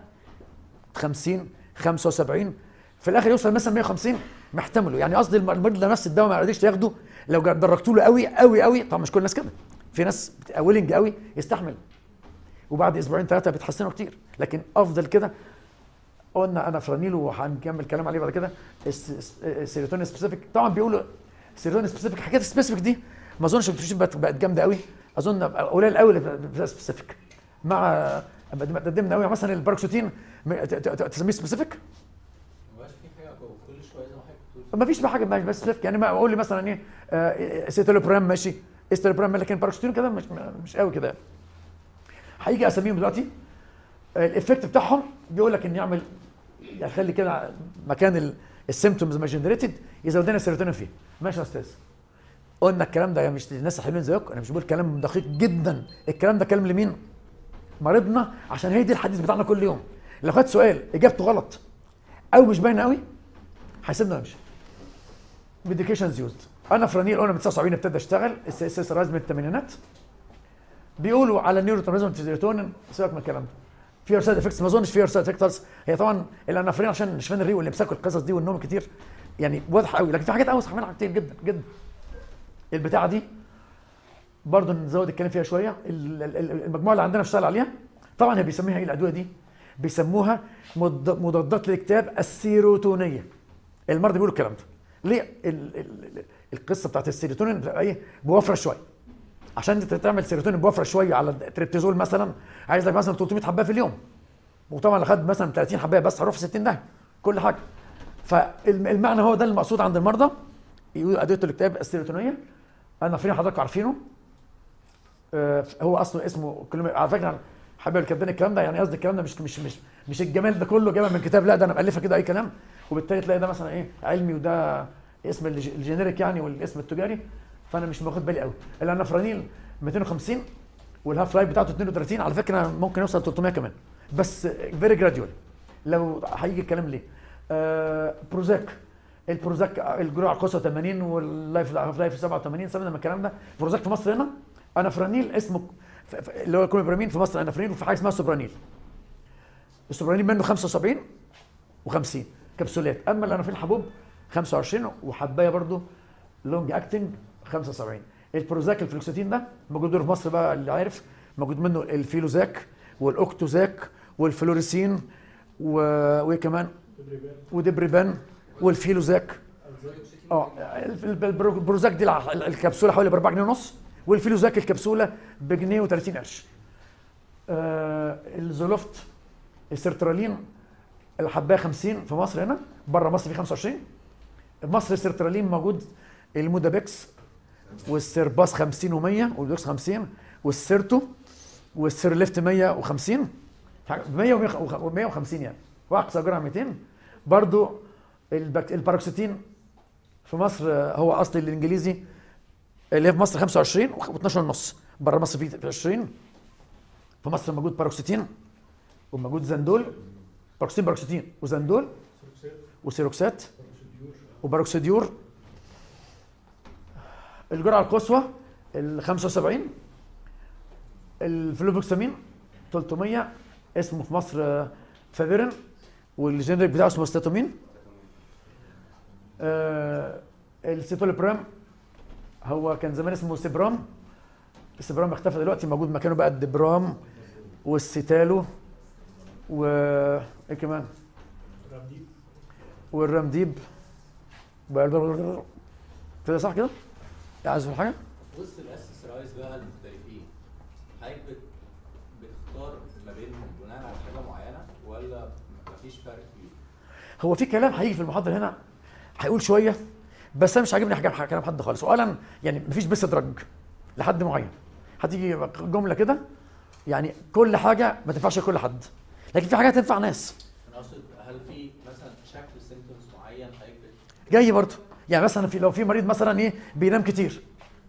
50 75 في الاخر يوصل مثلا 150 محتمله يعني قصدي المريض ده نفس الدواء ما قدرش ياخده لو درجته له قوي قوي قوي طبعا مش كل الناس كده في ناس ويلنج قوي يستحمل وبعد اسبوعين ثلاثه بيتحسنوا كتير لكن افضل كده قلنا انا فرانيل وهنكمل كلام عليه بعد كده السيروتونين سبيسيفيك طبعا بيقولوا سيروتونين سبيسيفيك حاجات سبيسيفيك دي ما اظنش الكتروشين بقت بقت جامده قوي اظن قليل قوي اللي سبيسيفيك مع قدمنا قوي مثلا الباروكسيتين تسميه سبيسيفيك ما فيش بقى حاجه بس سبيسيفيك يعني ما اقول لي مثلا ايه آه سيتولوبرام ماشي استولوبرام لكن الباروكسيتين كده مش مش قوي كده هيجي اساميهم دلوقتي الايفكت بتاعهم بيقول لك ان يعمل يخلي كده مكان السيمتومز ما جنريتد يزود لنا السيروتونين فيه ماشي يا استاذ قلنا الكلام ده مش الناس الحلوين زيكم انا مش بقول كلام دقيق جدا الكلام ده كلام لمين مريضنا عشان هي دي الحديث بتاعنا كل يوم لو خدت سؤال اجابته غلط او مش باينه قوي هيسيبنا نمشي ميديكيشنز يوزد انا فرانيل قلنا من 79 ابتدى اشتغل اس اس اس رايز من الثمانينات بيقولوا على النيورو ترانسميتر سيروتونين سيبك من الكلام ده في سايد افكتس ما اظنش في سايد افكتس هي طبعا الانافرين عشان نشفان الريق والامساك والقصص دي والنوم كتير يعني واضحه قوي لكن في حاجات اوسع منها كتير جدا جدا البتاعه دي برضه نزود الكلام فيها شويه ال- ال- ال- المجموعه اللي عندنا اشتغل عليها طبعا هي بيسميها ايه الادويه دي بيسموها مض- مضادات الاكتئاب السيروتونيه المرضى بيقولوا الكلام ده ليه ال ال ال القصه بتاعت السيروتونين بتبقى ايه بوفره شويه عشان انت تعمل سيروتونين بوفره شويه على التريبتيزول مثلا عايز لك مثلا 300 حبايه في اليوم وطبعا لو خد مثلا 30 حبايه بس هروح في 60 ده كل حاجه فالمعنى هو ده المقصود عند المرضى يقولوا ادويه الاكتئاب السيروتونيه انا فين حضراتكم عارفينه آه، هو اصله اسمه كل على فكره حابب كاتبين الكلام ده يعني قصدي الكلام ده مش مش مش مش الجمال ده كله جايبه من كتاب لا ده انا مالفه كده اي كلام وبالتالي تلاقي ده مثلا ايه علمي وده اسم الج- الجينيريك يعني والاسم التجاري فانا مش واخد بالي قوي الانافرانيل 250 والهاف لايف بتاعته 32 على فكره ممكن يوصل 300 كمان بس فيري جراديوال لو هيجي الكلام ليه آه بروزاك البروزاك الجرعه القصوى 80 واللايف الهاف لايف 87 سيبنا من الكلام ده بروزاك في مصر هنا انافرانيل اسمه ف- ف- اللي هو كلوبرامين في مصر انافرانيل وفي حاجه اسمها سوبرانيل السوبرانيل منه 75 و50 كبسولات اما الانافيل حبوب 25 وحبايه برضو لونج اكتنج 75 البروزاك الفلوكسيتين ده موجود في مصر بقى اللي عارف موجود منه الفيلوزاك والاوكتوزاك والفلوريسين و... وايه كمان ودبريبان والفيلوزاك اه الف- الب- البرو- البروزاك دي الع- الكبسوله حوالي ب 4 جنيه ونص والفيلوزاك الكبسوله بجنيه و30 قرش آه الزولوفت السيرترالين الحبايه 50 في مصر هنا بره مصر في 25 في مصر السيرترالين موجود المودابكس والسيرباس 50 و100 والدوكس 50 والسيرتو والسيرليفت 150 حاجة- 100 و150 يعني واقصى جرعه 200 برضو البك... الباروكسيتين في مصر آه، هو اصل الانجليزي اللي هي في مصر 25 و12 ونص بره مصر في في 20 في مصر موجود باروكسيتين وموجود زندول باروكسيتين باروكسيتين وزندول وسيروكسات وباروكسيديور الجرعه القصوى ال 75 الفلوفوكسامين 300 اسمه في مصر آه، فافيرين والجينيريك بتاعه اسمه ستاتومين آه السيتوليبرام هو كان زمان اسمه سيبرام السيبرام اختفى دلوقتي موجود مكانه بقى الدبرام والسيتالو و ايه كمان والرمديب بقى- كده صح كده؟ عايز تقول حاجه؟ وسط الاسسرايز بقى المختلفين حضرتك بت- بتختار ما بينهم بناء على حاجه معينه ولا مفيش فرق كبير؟ هو في كلام هيجي في المحاضره هنا هيقول شويه بس انا مش عاجبني حاجه كلام حد خالص اولا يعني مفيش بس درج لحد معين هتيجي جمله كده يعني كل حاجه ما تنفعش لكل حد لكن في حاجات تنفع ناس انا اقصد هل في مثلا شكل سيمتومز معين حضرتك بت- جاي برضه يعني مثلا في لو في مريض مثلا ايه بينام كتير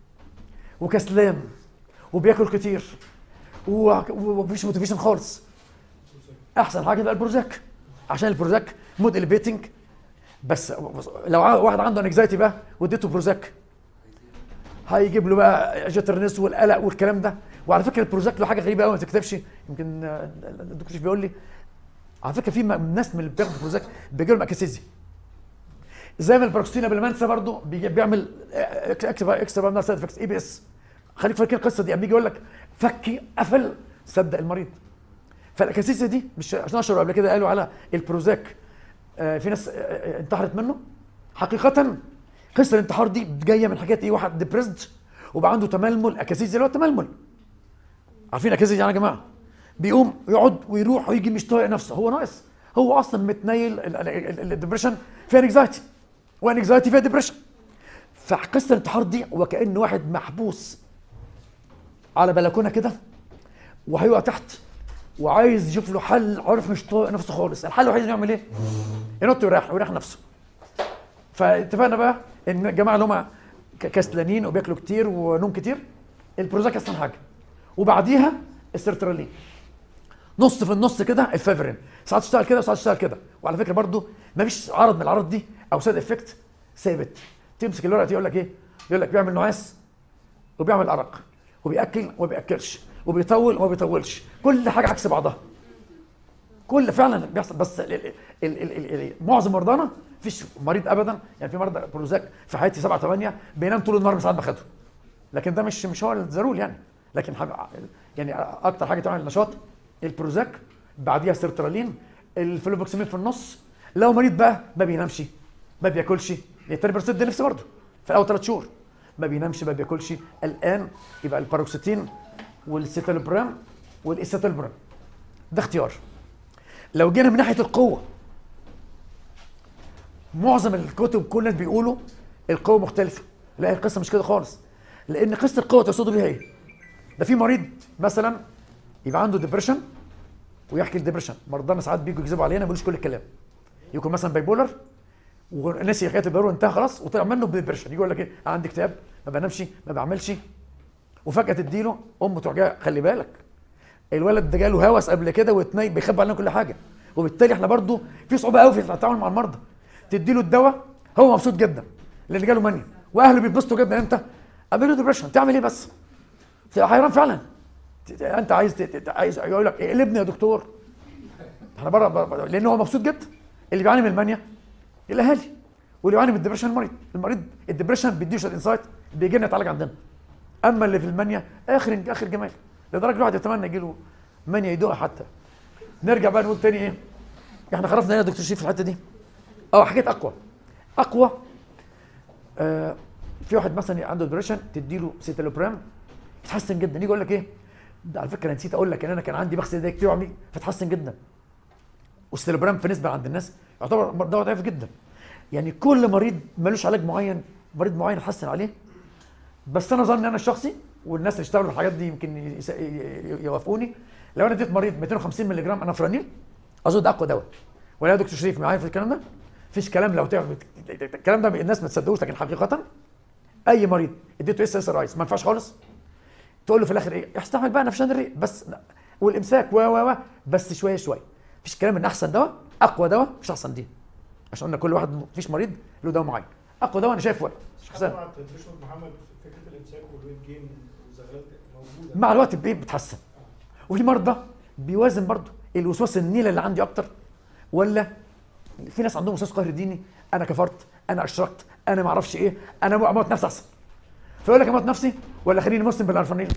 وكسلان وبياكل كتير و- ومفيش موتيفيشن خالص احسن حاجه بقى البروزاك عشان البروزاك مود اليفيتنج بس لو ع- واحد عنده انكزايتي بقى واديته بروزاك هيجيب له بقى جيترنس والقلق والكلام ده وعلى فكره البروزاك له حاجه غريبه قوي ما تكتبش يمكن آه، الدكتور شريف بيقول لي على فكره في م- ناس من اللي بتاخد بروزاك بيجي لهم اكاسيزيا زي ما البروكستين قبل ما انسى برضه بيجي- بيعمل اكسترا اكسترا بالمر سايد افكتس اي بي اس خليك فاكر القصه دي اما يجي يقول لك فكي قفل صدق المريض فالاكاسيسيا دي مش عشان اشهر قبل كده قالوا على البروزاك آه، في ناس آه، آه، انتحرت منه حقيقه قصه الانتحار دي جايه من حاجات ايه واحد ديبريسد وبقى عنده تململ اكاسيسيا اللي هو التململ عارفين اكاسيسيا يعني يا جماعه بيقوم يقعد ويروح ويجي مش طايق نفسه هو ناقص هو اصلا متنيل الدبريشن فيها انكزايتي وانكزايتي فيها ديبريشن فقصه الانتحار دي وكأن واحد محبوس على بلكونه كده وهيقع تحت وعايز يشوف له حل عارف مش طايق نفسه خالص الحل الوحيد انه يعمل ايه؟ ينط ويريح ويريح نفسه فاتفقنا بقى ان الجماعه اللي هم ك- كسلانين وبياكلوا كتير ونوم كتير البروزاك احسن حاجه وبعديها السيرترالين نص في النص كده الفافرين ساعات تشتغل كده وساعات تشتغل كده وعلى فكره برضو ما فيش عرض من الاعراض دي او سايد افكت ثابت تمسك الورقه دي يقول لك ايه يقول لك بيعمل نعاس وبيعمل ارق وبياكل وما بياكلش وبيطول وما بيطولش كل حاجه عكس بعضها كل فعلا بيحصل بس ال ال ال ال ال معظم مرضانا مفيش مريض ابدا يعني في مرضى بروزاك في حياتي سبعة ثمانية بينام طول النهار من ساعات ما خده لكن ده مش مش هو الزرول يعني لكن حاجة يعني اكتر حاجه تعمل نشاط البروزاك بعديها سيرترالين الفلوبوكسامين في النص لو مريض بقى ما بينامش ما بياكلش التاني بيرسد نفسي برضه في اول ثلاث شهور ما بينامش ما بياكلش الان يبقى الباروكسيتين والسيتالوبرام والايسيتالوبرام ده اختيار لو جينا من ناحيه القوه معظم الكتب كل الناس بيقولوا القوه مختلفه لا القصه مش كده خالص لان قصه القوه تقصدوا بيها ايه ده في مريض مثلا يبقى عنده ديبريشن ويحكي الديبريشن مرضانا ساعات بيجوا يكذبوا علينا ما بيقولوش كل الكلام يكون مثلا بايبولر ونسي حكايه البيبولر انتهى خلاص وطلع منه بديبريشن يقول لك ايه أنا عندي اكتئاب ما بنامش ما بعملش وفجاه تديله امه تروح جايه خلي بالك الولد ده جاله هوس قبل كده واتنين بيخبي علينا كل حاجه وبالتالي احنا برضو في صعوبه قوي في التعامل مع المرضى تديله الدواء هو مبسوط جدا لان جاله مانيا واهله بيتبسطوا جدا امتى؟ قبل له ديبريشن تعمل ايه بس؟ تبقى حيران فعلا ت- انت عايز ت- ت- عايز يقول لك اقلبني يا دكتور احنا بره بره- لان هو مبسوط جدا اللي بيعاني من المانيا الاهالي واللي بيعاني من الدبريشن المريض المريض الدبريشن بيديه شويه انسايت بيجي لنا يتعالج عندنا اما اللي في المانيا اخر اخر جمال لدرجه الواحد يتمنى يجي له مانيا يدوقها حتى نرجع بقى نقول تاني ايه احنا خرفنا هنا يا دكتور شريف في الحته دي اه حكيت اقوى اقوى آه في واحد مثلا عنده ديبريشن تديله سيتالوبرام يتحسن جدا يجي يقول لك ايه ده على فكره أنا نسيت اقول لك ان انا كان عندي بغسل ايديا كتير وعمي فتحسن جدا والسيتالوبرام في نسبه عند الناس يعتبر دواء ضعيف جدا يعني كل مريض ملوش علاج معين مريض معين يتحسن عليه بس انا ظني انا الشخصي والناس اللي اشتغلوا في الحاجات دي يمكن يس- ي- ي- يوافقوني لو انا اديت مريض 250 مللي جرام انافرانيل اظن ده اقوى دواء ولا يا دكتور شريف معايا في الكلام ده؟ مفيش كلام لو تعرف الكلام ده الناس ما تصدقوش لكن حقيقه اي مريض اديته اس اس رايس ما ينفعش خالص تقول له في الاخر ايه استعمل بقى نفشان الريق بس لا. والامساك و و و بس شويه شويه مفيش كلام ان احسن دواء اقوى دواء مش احسن دي عشان قلنا كل واحد مفيش مريض له دواء معين اقوى دواء انا شايف وقت شخصيا طبعا تدريشهم محمد فكره الامساك والويت جين والزغلات موجوده مع الوقت بايه بتحسن وفي مرضى بيوازن برضه الوسواس النيله اللي عندي اكتر ولا في ناس عندهم وسواس قهر ديني انا كفرت انا اشركت انا ما اعرفش ايه انا اموت نفسي احسن فيقول لك اموت نفسي ولا خليني مسلم بالارفانيل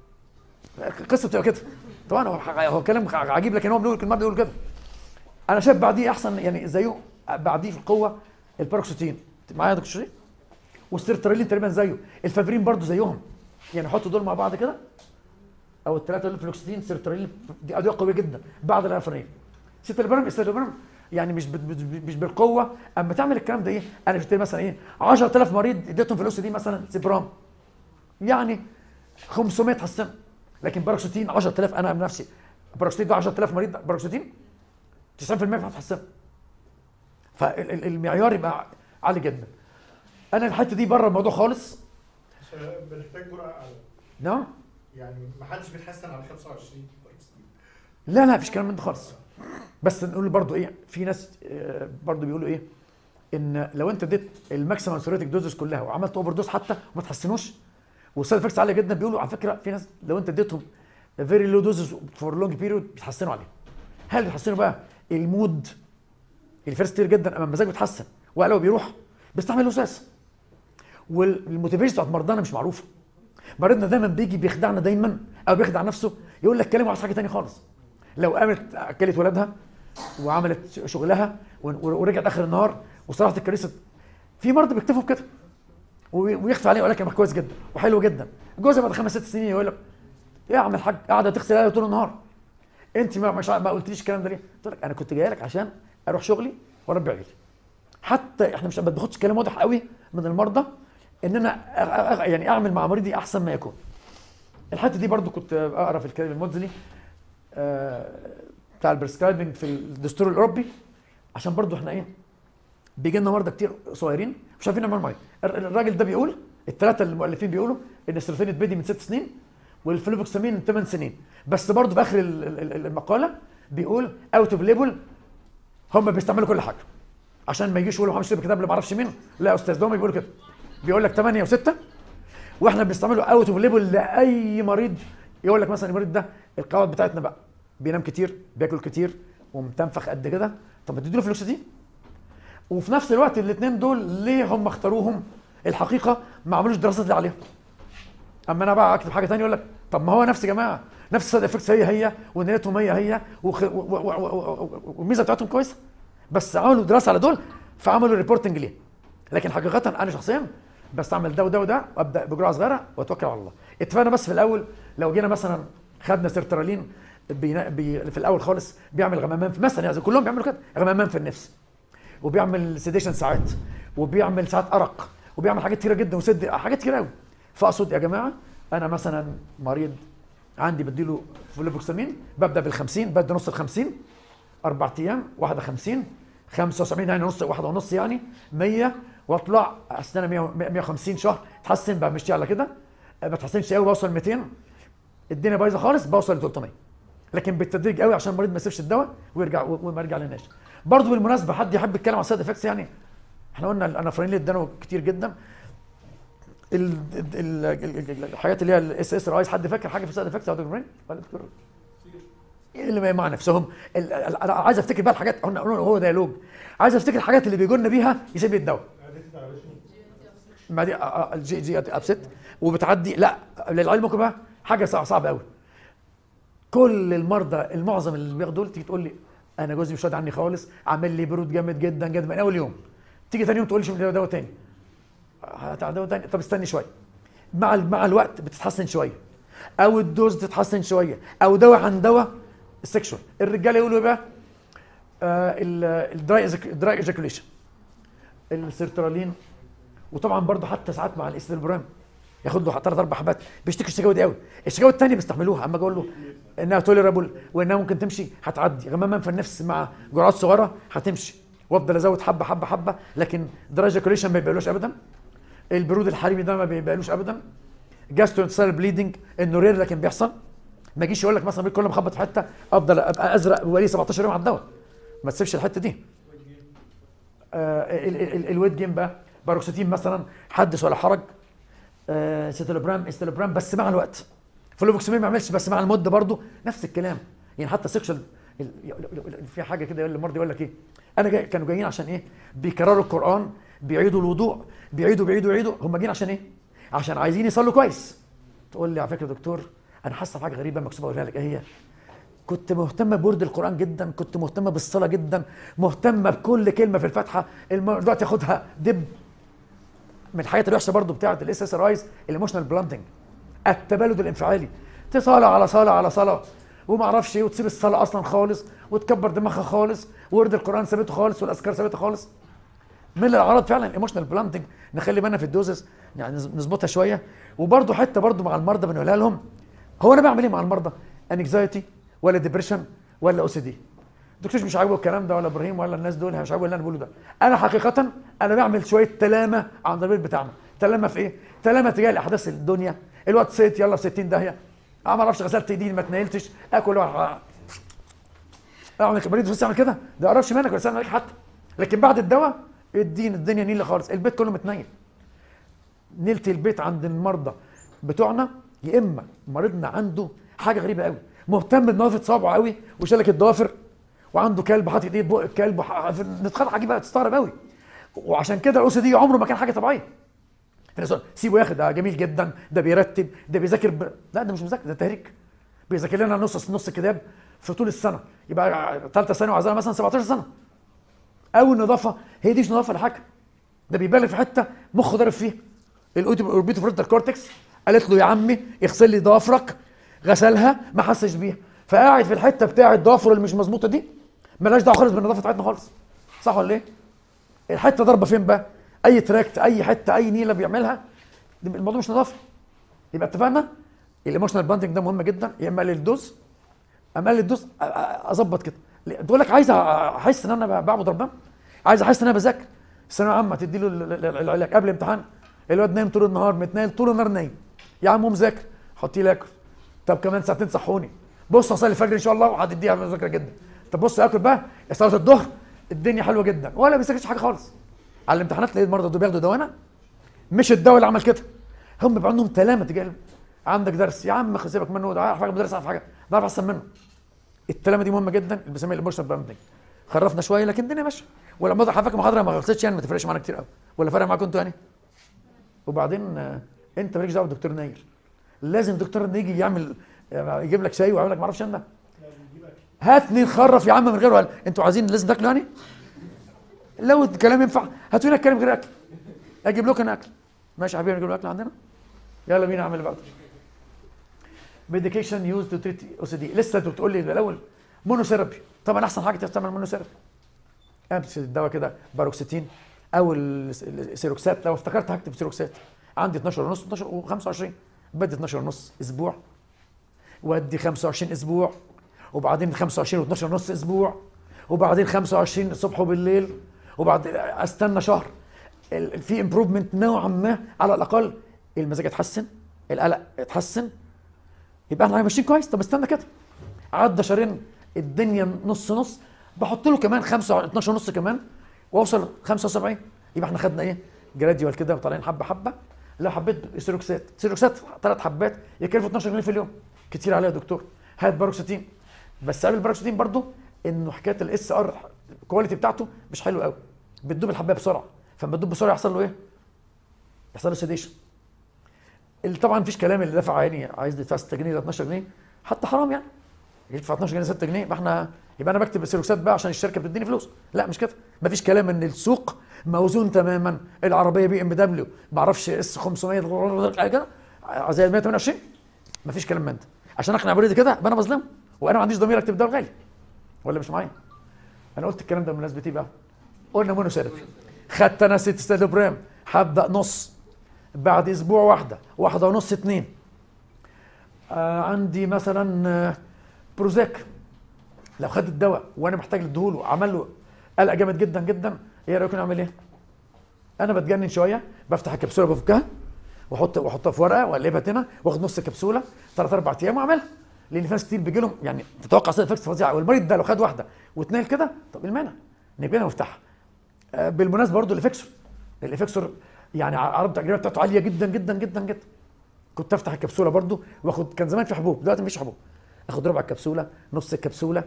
القصه بتبقى كده طبعا هو هو كلام عجيب لكن هو بيقول المرضى بيقول كده انا شايف بعديه احسن يعني زيه بعديه في القوه الباروكسيتين معايا يا دكتور شريف والسيرترالين تقريبا زيه الفافرين برضو زيهم يعني حطوا دول مع بعض كده او الثلاثه دول فلوكسيتين سيرترالين دي ادويه قويه جدا بعد الانفرين سيتالبرم السيتالبرم يعني مش بت- مش بالقوه اما تعمل الكلام ده ايه انا شفت مثلا ايه 10000 مريض اديتهم فلوس دي مثلا سيبرام يعني 500 حسن لكن باروكسيتين 10000 انا بنفسي باروكسيتين ده 10000 مريض باروكسيتين 90% هتحسن فالمعيار يبقى عالي جدا انا الحته دي بره الموضوع خالص عشان بنحتاج جرعه اعلى نعم يعني ما حدش بيتحسن على 25 باروكسيتين. لا لا مفيش كلام من ده خالص بس نقول برضو ايه في ناس آه، برضو بيقولوا ايه ان لو انت اديت الماكسيمم ثيوريتك دوزز كلها وعملت اوفر دوز حتى وما تحسنوش والسايد افكتس عاليه جدا بيقولوا على فكره في ناس لو انت اديتهم فيري لو دوزز فور لونج بيريود بيتحسنوا عليه هل بيتحسنوا بقى المود الفيرست كتير جدا اما المزاج بيتحسن وقلبه بيروح بيستعمل وسواس والموتيفيشن بتاعت مرضانا مش معروفه مريضنا دايما بيجي بيخدعنا دايما او بيخدع نفسه يقول لك كلمه عايز حاجه تانية خالص لو قامت اكلت ولادها وعملت شغلها ور- ورجعت اخر النهار وصلحت الكريسه في مرضى بيكتفوا بكده وي- ويخفي عليه يقول لك انا كويس جدا وحلو جدا جوزها بعد خمس ست سنين يقول لك ايه يا عم الحاج قاعده تغسل عليا طول النهار انت ما مش ع- ما قلتليش الكلام ده ليه؟ قلت لك انا كنت جاي لك عشان اروح شغلي واربي عيالي حتى احنا مش ما باخدش كلام واضح قوي من المرضى ان انا أ- أ- يعني اعمل مع مريضي احسن ما يكون الحته دي برضو كنت اقرا في الكتاب الموزلي آه، بتاع البريسكرايبنج في الدستور الاوروبي عشان برضو احنا ايه بيجي لنا مرضى كتير صغيرين مش عارفين نعمل معاهم الر- الراجل ده بيقول الثلاثه المؤلفين بيقولوا ان السيروتونين اتبدي من ست سنين والفلوفوكسامين من ثمان سنين بس برضو في اخر ال- ال- ال- المقاله بيقول اوت اوف ليبل هم بيستعملوا كل حاجه عشان ما يجيش يقولوا محمد شريف كتاب اللي ما اعرفش مين لا يا استاذ ده هم بيقولوا كده بيقول لك 8 و6 واحنا بنستعمله اوت اوف ليبل لاي مريض يقول لك مثلا المريض ده القواعد بتاعتنا بقى بينام كتير بياكل كتير ومتنفخ قد كده طب ما تديله فلوكسيتين وفي نفس الوقت الاثنين دول ليه هم اختاروهم الحقيقه ما عملوش دراسات اللي عليهم اما انا بقى اكتب حاجه ثانيه يقول لك طب ما هو نفس يا جماعه نفس السايد افكتس هي هي ونيتهم هي هي وخ- و- و- و- و- والميزه بتاعتهم كويسه بس عملوا دراسه على دول فعملوا ريبورتنج ليه لكن حقيقه انا شخصيا بستعمل ده وده وده وابدا بجرعه صغيره واتوكل على الله اتفقنا بس في الاول لو جينا مثلا خدنا سيرترالين بينا- بي في الاول خالص بيعمل غمامان في مثلا يعني كلهم بيعملوا كده غمامان في النفس وبيعمل سيديشن ساعات وبيعمل ساعات ارق وبيعمل حاجات كتيره جدا وسد حاجات كتيره قوي فاقصد يا جماعه انا مثلا مريض عندي بديله فلوبوكسامين ببدا بال 50 بدي نص ال 50 اربع ايام واحده 50 75 يعني نص واحده ونص يعني 100 واطلع استنى 100 150 شهر تحسن بقى مشي على كده ما تحسنش قوي بوصل 200 الدنيا بايظه خالص بوصل ل 300 لكن بالتدريج قوي عشان المريض ما يسيبش الدواء ويرجع وما يرجع للناش برضه بالمناسبه حد يحب يتكلم عن سايد افكتس يعني احنا قلنا الانافرين اللي ادانا كتير جدا ال- ال- ال- ال- الحاجات اللي هي الاس اس رايز حد فاكر حاجه في سايد افكتس يا دكتور ابراهيم ولا دكتور إيه اللي ما مع نفسهم ال- ال- انا عايز افتكر بقى الحاجات قلنا قلنا هو ديالوج عايز افتكر الحاجات اللي بيجوا لنا بيها يسيب لي الدواء عادتي على شنو؟ ما دي آه، آه، الجي جي ابست وبتعدي لا للعلم ممكن بقى حاجه صع- صعبه قوي كل المرضى المعظم اللي بياخدوا دول تيجي تقول لي انا جوزي مش راضي عني خالص عامل لي برود جامد جدا جدا من اول يوم تيجي ثاني يوم تقول لي شوف لي دواء تاني هتاع دواء تاني طب استني شويه مع ال- مع الوقت بتتحسن شويه او الدوز تتحسن شويه او دواء عن دواء السكشوال الرجاله يقولوا ايه بقى آه الدراي الدراي ايجاكوليشن السيرترالين وطبعا برضه حتى ساعات مع الاستلبرام ياخد له ثلاث اربع حبات بيشتكي الشكاوي دي قوي الشكاوي الثانيه بيستحملوها اما اقول له انها توليرابل وانها ممكن تمشي هتعدي غماما في النفس مع جرعات صغيره هتمشي وافضل ازود حبه حبه حبه لكن درجه كوليشن ما بيبقالوش ابدا البرود الحريمي ده ما بيبقالوش ابدا جاسترو بليدنج انه رير لكن بيحصل ما يجيش يقول لك مثلا كل ما اخبط في حته افضل ابقى ازرق بقالي 17 يوم على الدواء ما تسيبش الحته دي آه، ال- ال- ال- الويت جيم بقى باروكسيتين مثلا حدث ولا حرج آه، سيتولوبرام استلوبرام بس مع الوقت فلوفوكسامين ما عملش بس مع المده برضه نفس الكلام يعني حتى سيكشوال في حاجه كده يقول المرضى يقول لك ايه انا جاي كانوا جايين عشان ايه بيكرروا القران بيعيدوا الوضوء بيعيدوا بيعيدوا بيعيدوا هم جايين عشان ايه عشان عايزين يصلوا كويس تقول لي على فكره يا دكتور انا حاسه بحاجه غريبه مكتوبه اقولها لك ايه هي كنت مهتمه بورد القران جدا كنت مهتمه بالصلاه جدا مهتمه بكل كلمه في الفاتحه الم- دلوقتي اخدها دب من الحاجات الوحشه برضو بتاعت الاس اس رايز الايموشنال بلانتنج التبلد الانفعالي تصالة على صلاة على صلاة وما اعرفش ايه وتسيب الصلاة اصلا خالص وتكبر دماغها خالص ورد القرآن ثابته خالص والاذكار ثابته خالص من الاعراض فعلا الايموشنال بلانتنج نخلي بالنا في الدوزز يعني نز- نظبطها شويه وبرضه حته برضه مع المرضى بنقولها لهم هو انا بعمل ايه مع المرضى؟ انكزايتي ولا ديبريشن ولا او سي دي؟ الدكتور مش عاجبه الكلام ده ولا ابراهيم ولا الناس دول مش عاجبه اللي انا بقوله ده انا حقيقه انا بعمل شويه تلامه عند البيت بتاعنا تلامه في ايه؟ تلامه تجاه الاحداث الدنيا الوقت صيت يلا في 60 داهيه أنا ما اعرفش غسلت ايدي ما اتنيلتش اكل واحد اعمل مريض بس يعمل كده ده قربش منك ولا سلم عليك حتى لكن بعد الدواء الدين الدنيا نيله خالص البيت كله متنيل نيلت البيت عند المرضى بتوعنا يا اما مريضنا عنده حاجه غريبه قوي مهتم بنظافه صابعه قوي وشلك الضوافر وعنده كلب حاطط ايديه في بق الكلب وح- نتخيل حاجه بقى تستغرب قوي وعشان كده الاس دي عمره ما كان حاجه طبيعيه في ناس يقول سيبه ياخد ده جميل جدا ده بيرتب ده بيذاكر ب... لا ده مش مذاكر ده تهريج بيذاكر لنا نص نص كتاب في طول السنه يبقى ثالثه ثانوي وعايزها مثلا 17 سنه او النظافه هي دي مش نظافه لحاجه ده بيبالغ في حته مخه ضارب فيها الاوربيتو فرونتال كورتكس قالت له يا عمي اغسل لي ضوافرك غسلها ما حسش بيها فقاعد في الحته بتاعه ضوافره اللي مش مظبوطه دي ملهاش دعوه خالص بالنظافه بتاعتنا خالص صح ولا ايه؟ الحته ضربه فين بقى؟ اي تراكت اي حته اي نيله بيعملها دي- الموضوع مش نظافه يبقى اتفقنا الايموشنال باندنج ده مهم جدا يا اما اقلل الدوز اما اقلل الدوز أ- أ- اظبط كده تقول لك عايز احس ان انا بعبد ربنا عايز احس ان انا بذاكر الثانويه عامه تدي له ال- ال- العلاج قبل الامتحان الواد نايم طول النهار متنايل طول النهار نايم يا عم قوم ذاكر حطيه لاكل طب كمان ساعتين صحوني بص اصلي الفجر ان شاء الله وهتديها مذاكره جدا طب بص اكل بقى صلاه الظهر الدنيا حلوه جدا ولا بيذاكرش حاجه خالص على الامتحانات تلاقي المرضى دول بياخدوا دوانا مش الدواء اللي عمل كده هم بيبقى عندهم تلامه تجاه عندك درس يا عم سيبك منه ده عارف حاجه مدرس عارف حاجه ده عارف احسن منه التلامه دي مهمه جدا اللي بنسميها الايموشنال باندنج خرفنا شويه لكن الدنيا ماشيه ولما حضرتك فاكر محاضره ما خلصتش يعني ما تفرقش معانا كتير قوي ولا فرق معاكم انتوا يعني وبعدين آه، انت مالكش دعوه بدكتور ناير لازم دكتور ناير يجي يعمل آه، يجيب لك شاي ويعمل لك ما اعرفش انا لا بيجيب اكل هاتني نخرف يا عم من غيره انتوا عايزين لازم تاكلوا يعني لو الكلام ينفع هاتوا لنا الكلام من غير اكل اجيب لكم انا اكل ماشي يا حبيبي نجيب لكم اكل عندنا يلا بينا اعمل اللي بعده ميديكيشن يوز تو تريت او سي دي لسه انتوا بتقول لي الاول مونوثيرابي طبعا احسن حاجه تستعمل مونوثيرابي امسك الدواء كده باروكسيتين او ال- السيروكسات لو افتكرت هكتب سيروكسات عندي 12 ونص 12 و25 بدي 12 ونص اسبوع وادي 25 اسبوع وبعدين 25 و12 ونص اسبوع وبعدين 25 الصبح وبالليل وبعد استنى شهر ال- في امبروفمنت نوعا ما على الاقل المزاج اتحسن القلق اتحسن يبقى احنا ماشيين كويس طب استنى كده عدى شهرين الدنيا نص نص بحط له كمان 5 12 ونص كمان واوصل 75 يبقى احنا خدنا ايه جراديوال كده وطالعين حبه حبه لو حبيت سيروكسات سيروكسات ثلاث حبات يكلفوا 12 جنيه في اليوم كتير عليها يا دكتور هات باروكسيتين بس عيب الباروكسيتين برضو انه حكايه الاس ار الكواليتي بتاعته مش حلو قوي بتدوب الحبايه بسرعه فلما تدوب بسرعه يحصل له ايه؟ يحصل له سيديشن اللي طبعا مفيش كلام اللي دفع يعني عايز يدفع 6 جنيه ولا 12 جنيه حتى حرام يعني يدفع 12 جنيه 6 جنيه يبقى احنا يبقى انا بكتب السيروكسات بقى عشان الشركه بتديني فلوس لا مش كده مفيش كلام ان السوق موزون تماما العربيه بي ام دبليو ما اعرفش اس 500 حاجه زي 128 مفيش كلام من ده عشان اقنع بريدي كده يبقى انا بظلمه وانا ما عنديش ضمير اكتب ده غالي ولا مش معايا انا قلت الكلام ده بمناسبه ايه بقى قلنا مونوثيرابي خدت انا ست ستيلوبرام هبدا نص بعد اسبوع واحده واحده ونص اتنين آه عندي مثلا آه بروزاك لو خد الدواء وانا محتاج اديهوله عمل له قلق جامد جدا جدا ايه رايكم نعمل ايه؟ انا بتجنن شويه بفتح الكبسوله بفكها واحط واحطها في ورقه واقلبها هنا واخد نص كبسوله ثلاث اربع ايام واعملها لان في ناس كتير بيجي لهم يعني تتوقع سايد افكتس فظيعه والمريض ده لو خد واحده واتنقل كده طب إيه المانع؟ نبقى نفتحها آه بالمناسبه برضه الافكسور الافكسور يعني عرض التجربه بتاعته عاليه جدا جدا جدا جدا كنت افتح الكبسوله برضو واخد كان زمان في حبوب دلوقتي مفيش حبوب اخد ربع الكبسوله نص الكبسوله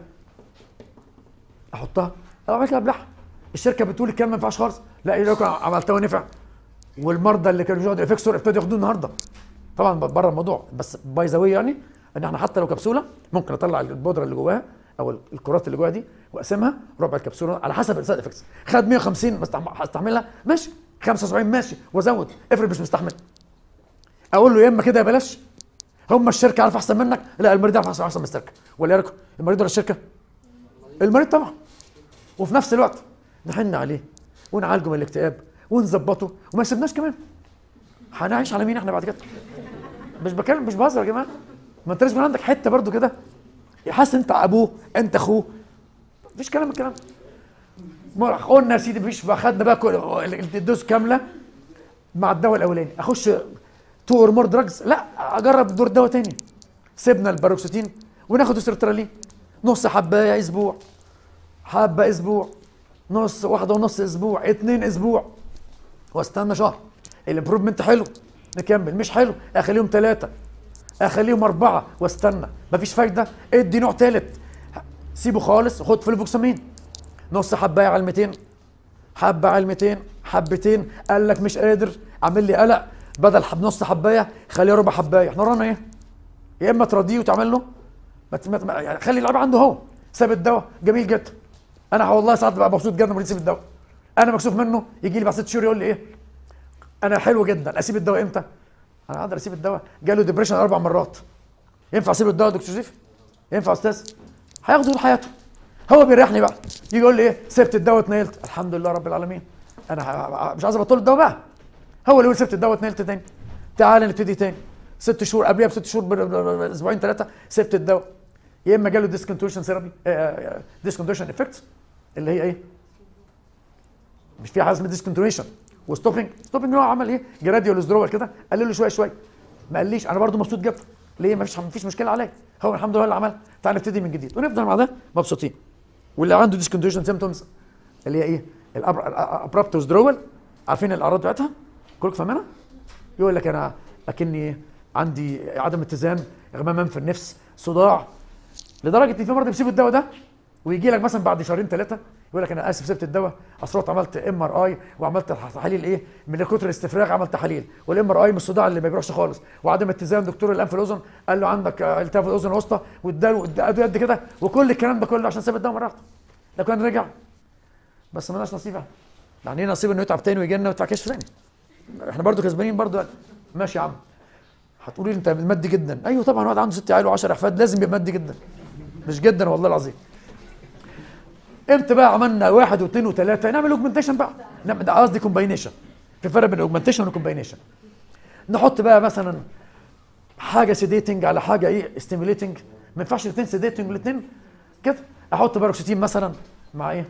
احطها او بعد كده ابلعها الشركه بتقول الكلام ما ينفعش خالص لا ايه رايكم عملتها ونفع والمرضى اللي كانوا بياخدوا افكسور ابتدوا ياخدوه النهارده طبعا بره الموضوع بس باي ذا يعني ان احنا حتى لو كبسوله ممكن اطلع البودره اللي جواها او الكرات اللي جواها دي واقسمها ربع الكبسوله على حسب السايد افكتس خد 150 بستعم- هستحملها ماشي 75 ماشي وازود افرض مش مستحمل اقول له يا اما كده يا بلاش هم الشركه عارفه احسن منك لا المريض عارف احسن احسن من الشركه ولا إيه رأيكم المريض ولا الشركه المريض طبعا وفي نفس الوقت نحن عليه ونعالجه من الاكتئاب ونظبطه وما يسيبناش كمان هنعيش على مين احنا بعد كده مش بكلم مش بهزر يا جماعه ما انت لازم يكون عندك حته برضو كده حاسس انت ابوه انت اخوه مفيش كلام من الكلام ده. ما قلنا يا سيدي مفيش بقى خدنا بقى كل الدوز كامله مع الدواء الاولاني اخش تو اور مور دراجز لا اجرب دور دواء تاني سيبنا الباروكسيتين وناخد السيرترالين نص حبايه اسبوع حبه اسبوع نص واحده ونص اسبوع اتنين اسبوع واستنى شهر الامبروفمنت حلو نكمل مش حلو اخليهم ثلاثه اخليهم اربعه واستنى مفيش فايده ادي نوع ثالث سيبه خالص خد فلوفوكسامين نص حبايه على 200 حبه على 200 حبتين قال لك مش قادر عامل لي قلق بدل حب نص حبايه خليها ربع حبايه احنا ورانا ايه؟ يا اما تراضيه وتعمل له ما ت- ما ت- ما- يعني خلي اللعيب عنده هو ساب الدواء جميل جدا انا والله ساعات ببقى مبسوط جدا لما يسيب الدواء انا مكسوف منه يجي لي بعد ست شهور يقول لي ايه انا حلو جدا اسيب الدواء امتى؟ انا اقدر اسيب الدواء جاله ديبريشن اربع مرات ينفع اسيب الدواء يا دكتور شريف؟ ينفع يا استاذ؟ هياخده طول حياته هو بيريحني بقى يجي يقول لي ايه سبت الدواء اتنقلت الحمد لله رب العالمين انا ه- مش عايز ابطل الدواء بقى هو اللي يقول سبت الدواء اتنقلت تاني تعال نبتدي تاني ست شهور قبلها بست شهور ب- ب- ب- اسبوعين ثلاثه سبت الدواء يا اما جاله ديسكونتوشن ثيرابي ديسكونتوشن افكت اللي هي ايه؟ مش في حاجه اسمها ديسكونتينيوشن وستوبنج ستوبنج هو عمل ايه؟ جراديوال وزدرول كده قلل له شويه شويه ما قاليش انا برضو مبسوط جدا ليه ما فيش ما فيش مشكله عليا هو الحمد لله اللي عمل تعال نبتدي من جديد ونفضل مع ده مبسوطين واللي عنده ديسكونتينيوشن سيمتومز اللي هي ايه؟ الابرابت وزدرول عارفين الاعراض بتاعتها؟ كلكم فاهمينها؟ يقول لك انا اكني عندي عدم اتزان غمام في النفس صداع لدرجه ان في مرضى بيسيبوا الدواء ده ويجي لك مثلا بعد شهرين ثلاثه يقول لك انا اسف سبت الدواء اصل رحت عملت ام ار اي وعملت تحاليل ايه من كتر الاستفراغ عمل تحاليل والام ار اي من الصداع اللي ما بيروحش خالص وعدم اتزان دكتور الانف والاذن قال له عندك آه، التهاب الاذن الوسطى واداله اداله قد كده وكل الكلام ده كله عشان ساب الدواء مره واحده لو كان رجع بس مالناش نصيب احنا يعني ايه نصيب انه يتعب تاني ويجي لنا ويدفع كشف تاني احنا برضو كسبانين برضو ماشي يا عم هتقولي لي انت مادي جدا ايوه طبعا واحد عنده ست عيال و10 احفاد لازم يبقى مادي جدا مش جدا والله العظيم امتى بقى عملنا واحد واثنين وثلاثه نعمل اوجمنتيشن بقى نعمل ده قصدي كومباينيشن في فرق بين الاوجمنتيشن والكومباينيشن نحط بقى مثلا حاجه سيديتنج على حاجه ايه ستيميليتنج ما ينفعش الاثنين سيديتنج والاثنين كده احط باروكسيتين مثلا مع ايه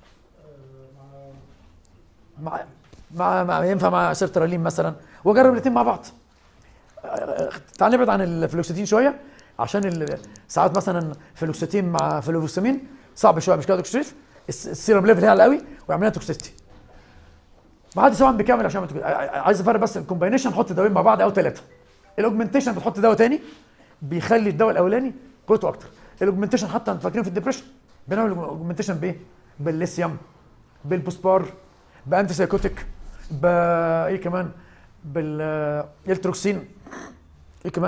مع مع, مع ينفع مع سيرترالين مثلا واجرب الاثنين مع بعض تعال نبعد عن الفلوكسيتين شويه عشان ال- ساعات مثلا فلوكسيتين مع فلوفوسامين صعب شويه مش كده يا دكتور شريف الس- السيرم ليفل هيعلى قوي ويعمل لنا توكسيستي ما حدش طبعا بيكمل عشان ما تك- ع- ع- عايز افرق بس الكومباينيشن نحط دوايين مع بعض او ثلاثه الاوجمنتيشن بتحط دواء تاني بيخلي الدواء الاولاني قوته اكتر الاوجمنتيشن حتى انتوا فاكرين في الدبريشن بنعمل اوجمنتيشن بايه؟ بالليثيوم بالبوسبار بانتي سايكوتيك ب ايه كمان بالالتروكسين ايه كمان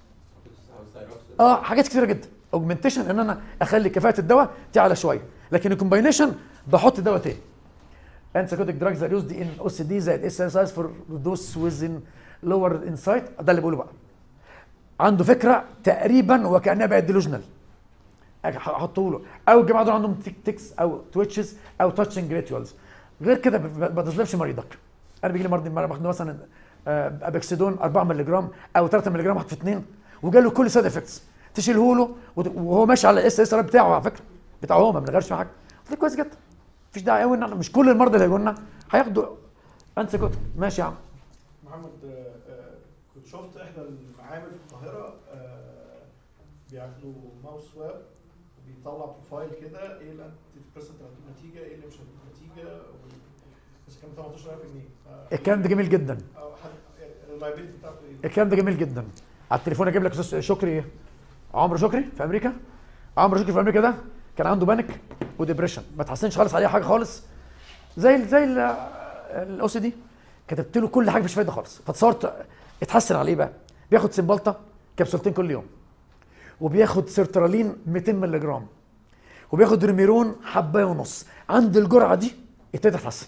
اه حاجات كتيره جدا اوجمنتيشن ان انا اخلي كفاءه الدواء تعلى شويه لكن الكومباينيشن بحط دواء تاني انتيكوتيك دراجز ار يوزد ان او سي دي زائد اس اس اس فور دوس ويزن لور انسايت ده اللي بقوله بقى عنده فكره تقريبا وكانها بقت ديلوجنال احطه له او الجماعه دول عندهم تيك تيكس او تويتشز او تاتشنج ريتوالز غير كده ب- ما تظلمش مريضك انا بيجي لي مرض مرة باخد مثلا آه، ابيكسيدون 4 مللي جرام او 3 مللي جرام واحد في اثنين وجاله كل سايد افكتس تشيله له وت- وهو ماشي على الاس اس ار بتاعه على فكره بتاعه هو ما بنغيرش فيه حاجه قلت له كويس جدا مفيش داعي قوي ان احنا مش كل المرضى اللي هيجوا لنا هياخدوا انتيكوتيك ماشي يا عم محمد آه، آه، كنت شفت احدى المعامل في القاهره آه، بياخدوا ماوس واب وبيطلع بروفايل كده ايه الانتي ديبريسنت اللي هتجيب نتيجه ايه اللي مش هتجيب نتيجه وال- بس كان 18000 جنيه ف- الكلام ده جميل جدا أو حد اللايبيلتي بتاعته ايه؟ الكلام ده جميل جدا على التليفون اجيب لك استاذ شكري ايه عمرو شكري في امريكا عمرو شكري في امريكا ده كان عنده بانك وديبريشن ما تحسنش خالص عليه حاجه خالص زي ال- زي الاو سي دي كتبت له كل حاجه مش فايده خالص فتصورت اتحسن عليه بقى بياخد سيمبالتا كبسولتين كل يوم وبياخد سيرترالين 200 مللي جرام وبياخد ريميرون حبايه ونص عند الجرعه دي ابتدى يتحسن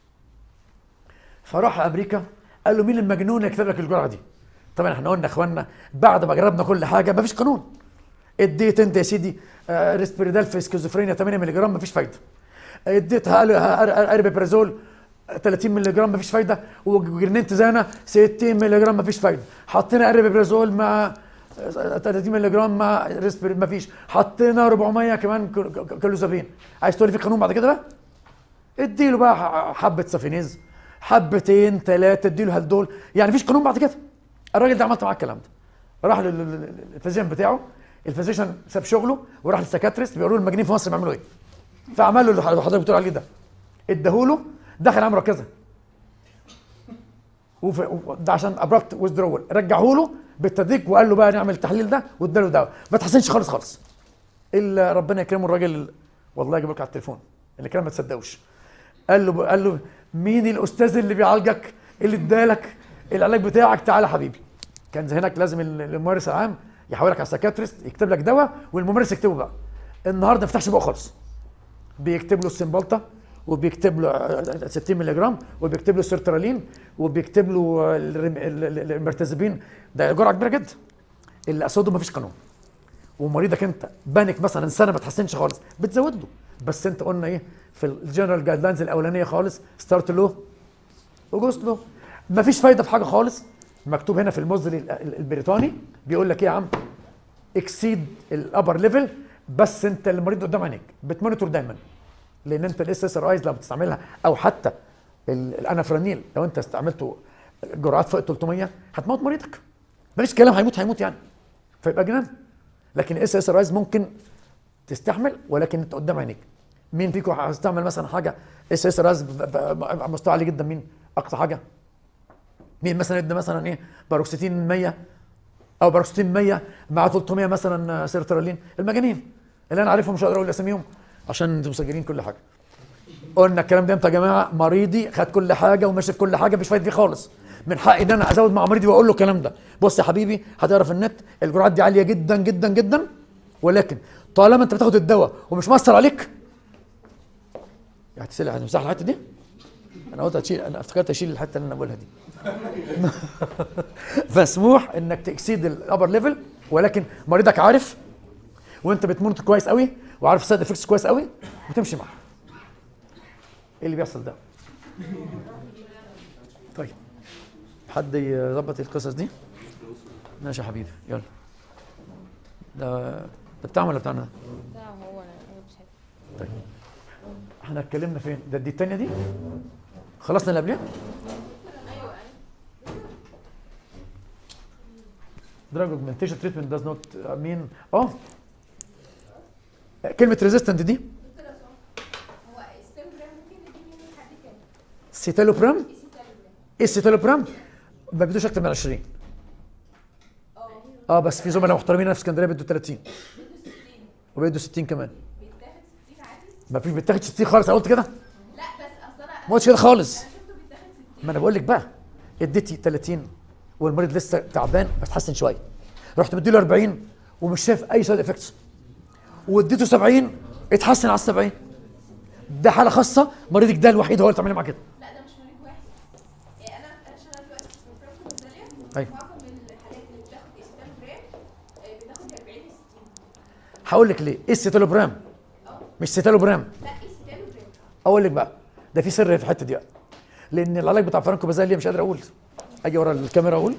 فراح امريكا قال له مين المجنون اللي كتب لك الجرعه دي طبعا احنا قلنا يا اخوانا بعد ما جربنا كل حاجه مفيش قانون اديت انت يا سيدي آه، ريسبيريدال في سكيزوفرينيا 8 مللي جرام مفيش فايده اديت اربيبرازول 30 مللي جرام مفيش فايده وجرنينت زانا 60 مللي جرام مفيش فايده حطينا اربيبرازول مع آه، 30 مللي جرام مع ريسبيري مفيش حطينا 400 كمان كل- كل- كلوزابين عايز تقول لي في قانون بعد كده بقى اديله بقى ح- حبه سافينيز حبتين ثلاثه اديله هالدول يعني مفيش قانون بعد كده الراجل ده عملت معاه الكلام ده راح لل- لل- للفيزيشن بتاعه الفيزيشن ساب شغله وراح للسكاتريست بيقولوا له المجانين في مصر بيعملوا ايه فعمل له اللي حضرتك بتقول عليه ده اداهوله دخل عمل كذا وف- وده عشان ابرابت ويزدرول رجعه له بالتدريج وقال له بقى نعمل التحليل ده واداله دواء ما تحسنش خالص خالص الا ربنا يكرمه الراجل ال- والله اجيب لك على التليفون اللي كان ما تصدقوش قال له قال له مين الاستاذ اللي بيعالجك اللي ادالك العلاج بتاعك تعالى حبيبي كان هناك لازم ال- الممارس العام يحولك على السكاتريست يكتب لك دواء والممارس يكتبه بقى النهارده ما يفتحش بقه خالص بيكتب له السمبالتا وبيكتب له آه، 60 مللي جرام وبيكتب له السيرترالين وبيكتب له آه، الرم- ال- ال- المرتزبين ده جرعه كبيره جدا اللي اقصده مفيش قانون ومريضك انت بانك مثلا سنه ما تحسنش خالص بتزود له بس انت قلنا ايه في الجنرال جايد لاينز الاولانيه خالص ستارت لو وجوست لو مفيش فايده في حاجه خالص مكتوب هنا في المزري ال- ال- البريطاني بيقول لك ايه يا عم اكسيد الابر ليفل بس انت المريض قدام عينيك بتمونيتور دايما لان انت الاس اس ار ايز لو بتستعملها او حتى ال- الانافرانيل لو انت استعملته جرعات فوق 300 هتموت مريضك مفيش كلام هيموت هيموت يعني فيبقى جنان لكن اس اس ار ايز ممكن تستحمل ولكن انت قدام عينيك مين فيكم هيستعمل مثلا حاجه اس اس ار ايز على مستوى عالي جدا مين اقصى حاجه مين مثلا ادى مثلا ايه باروكسيتين 100 او باروكسيتين 100 مع 300 مثلا سيرترالين المجانين اللي انا عارفهم مش هقدر اقول اساميهم عشان انتم مسجلين كل حاجه قلنا الكلام ده امتى يا جماعه مريضي خد كل حاجه وماشي في كل حاجه مش فايد فيه خالص من حقي ان انا ازود مع مريضي واقول له الكلام ده بص يا حبيبي هتقرا في النت الجرعات دي عاليه جدا جدا جدا ولكن طالما انت بتاخد الدواء ومش مأثر عليك هتسال هتمسح الحته دي انا قلت هتشيل انا افتكرت اشيل الحته اللي انا بقولها دي فمسموح انك تكسيد الابر ليفل ولكن مريضك عارف وانت بتمونت كويس قوي وعارف السايد افكتس كويس قوي وتمشي معاه ايه اللي بيحصل ده طيب حد يظبط القصص دي ماشي يا حبيبي يلا ده ده بتاعنا ولا بتاعنا بتاعه هو انا أنا مش عارف طيب احنا اتكلمنا فين ده دي التانية دي خلصنا اللي قبلها ايوه drug augmentation treatment does not mean اه كلمة resistant دي هو استمرار ممكن يجيب من حد تاني سيتالوبرام استمرار ايه السيتالوبرام ما بيدوش اكتر من 20 اه بس في زملاء محترمين هنا في اسكندريه بيدوا 30 وبيدوا 60 كمان بيتاخد 60 عادي ما فيش بيتاخد 60 خالص انا قلت كده لا بس اصل انا ما قلتش كده خالص انا شفته بيتاخد 60 ما انا بقول لك بقى اديتي 30 والمريض لسه تعبان بتحسن شويه رحت مديله 40 ومش شايف اي سايد افكتس واديته 70 اتحسن على ال 70 ده حاله خاصه مريضك ده الوحيد هو اللي تعملي معاه كده لا ده مش مريض واحد يعني انا انا شغال دلوقتي في فرانكو ميزاليا أيوة. معظم الحالات اللي بتاخد استمرار بتاخد 40 ل 60 هقول لك ليه ايه السيتالوبرام مش سيتالوبرام لا استمرار اقول لك بقى ده في سر في الحته دي بقى لان العلاج بتاع فرانكو بازاليا مش قادر اقول اجي ورا الكاميرا اقول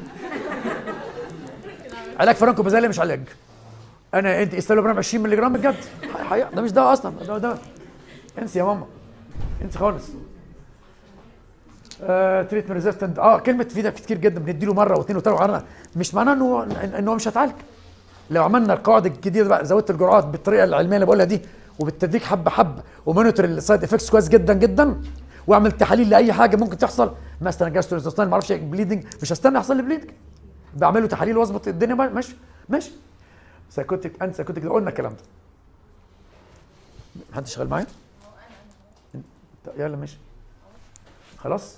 علاج فرانكو بازاليا مش علاج انا انت استالوبرام 20 مللي جرام بجد حقيقة. ده مش دواء اصلا ده دواء انسي يا ماما انسي خالص تريتمنت ريزيستنت اه كلمه في كتير جدا بنديله مره واثنين وثلاثه وعرنا مش معناه انه انه مش هيتعالج لو عملنا القواعد الجديده بقى زودت الجرعات بالطريقه العلميه اللي بقولها دي وبالتدريج حبه حبه ومونيتور السايد افكتس كويس جدا جدا واعمل تحاليل لاي حاجه ممكن تحصل مثلا جاستروستاين ما اعرفش بليدنج مش هستنى يحصل لي بليدنج بعمل له تحاليل واظبط الدنيا ما- ماشي ماشي سايكوتيك انت سايكوتيك قلنا الكلام ده حد شغال معايا؟ طب يلا ماشي خلاص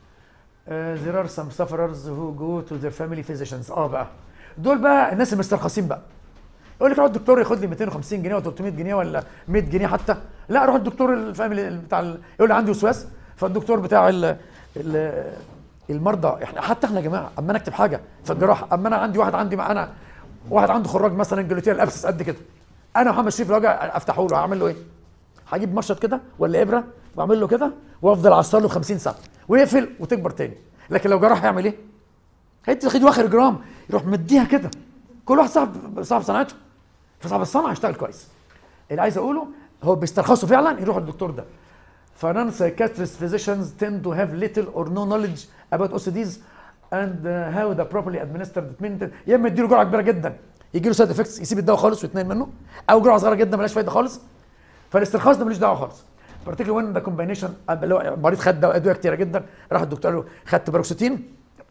Uh, there are some sufferers who go to their family physicians اه بقى دول بقى الناس المسترخصين بقى يقول لك روح الدكتور ياخد لي 250 جنيه ولا 300 جنيه ولا 100 جنيه حتى لا روح الدكتور الفاميلي بتاع ال... يقول لي عندي وسواس فالدكتور بتاع ال... ال... المرضى احنا حتى احنا يا جماعه اما انا اكتب حاجه في الجراحه اما انا عندي واحد عندي انا واحد عنده خراج مثلا جلوتيال ابسس قد كده انا محمد شريف لو اجي افتحه له هعمل له ايه؟ هجيب مشط كده ولا ابره واعمل له كده وافضل اعصر له 50 سنه ويقفل وتكبر تاني لكن لو جراح يعمل ايه؟ هيدي تاخد واخر جرام يروح مديها كده كل واحد صاحب صاحب صنعته فصاحب الصنعه هيشتغل كويس اللي عايز اقوله هو بيسترخصوا فعلا يروحوا للدكتور ده فنان psychiatrists physicians tend to have little or no knowledge about OCDs and uh, how the properly administered treatment يا اما يديله جرعه كبيره جدا يجي له سايد افكتس يسيب الدواء خالص ويتنين منه او جرعه صغيره جدا ملهاش فايده خالص فالاسترخاص ده ملوش دعوه خالص particularly when the combination اللي هو مريض خد دواء ادويه كتيره جدا راح الدكتور قال له خدت باروكسيتين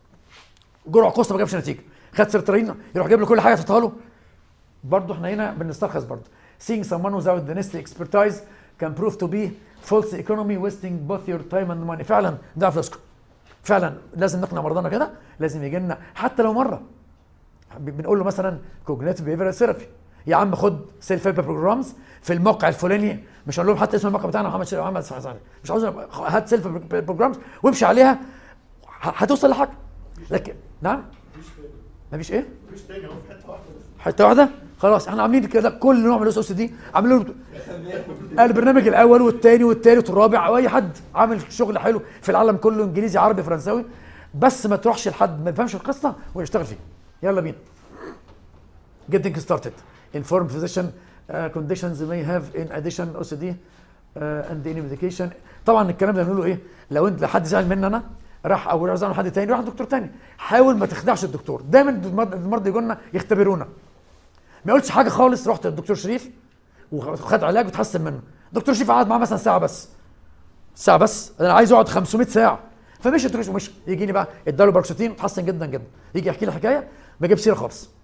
جرعه قصه ما جابش نتيجه خد سيرترين يروح جايب له كل حاجه تحطها له برضه احنا هنا بنسترخص برضه seeing someone without the necessary expertise can prove to be false economy wasting both your time and money فعلا ده فلوسكم فعلا لازم نقنع مرضانا كده لازم يجي لنا حتى لو مره بنقول له مثلا كوجنيتيف بيهيفيرال ثيرابي يا عم خد سيلف هيلب بروجرامز في الموقع الفلاني مش هقول لهم حتى اسم الموقع بتاعنا محمد شريف محمد صحيح مش عاوز هات سيلف بروجرامز وامشي عليها ه- هتوصل لحاجه لكن نعم مفيش تاني مفيش ايه مفيش تاني هو في حته واحده بس حته واحده خلاص احنا عاملين كده كل نوع من الاس اس دي عاملين له البرنامج الاول والثاني والثالث والرابع او اي حد عامل شغل حلو في العالم كله انجليزي عربي فرنساوي بس ما تروحش لحد ما يفهمش القصه ويشتغل فيه يلا بينا getting started informed physician uh, conditions may have in addition OCD uh, and any medication طبعا الكلام ده بنقوله ايه لو انت لحد زعل مني انا راح او زعل من حد تاني راح دكتور تاني حاول ما تخدعش الدكتور دايما المرضى المرضى يجوا لنا يختبرونا ما يقولش حاجه خالص رحت للدكتور شريف وخد علاج وتحسن منه دكتور شريف قعد معاه مثلا ساعه بس ساعه بس انا عايز يقعد 500 ساعه فمشي الدكتور ومشي يجي لي بقى اداله باروكسيتين اتحسن جدا جدا يجي يحكي لي حكايه ما جاب سيره خالص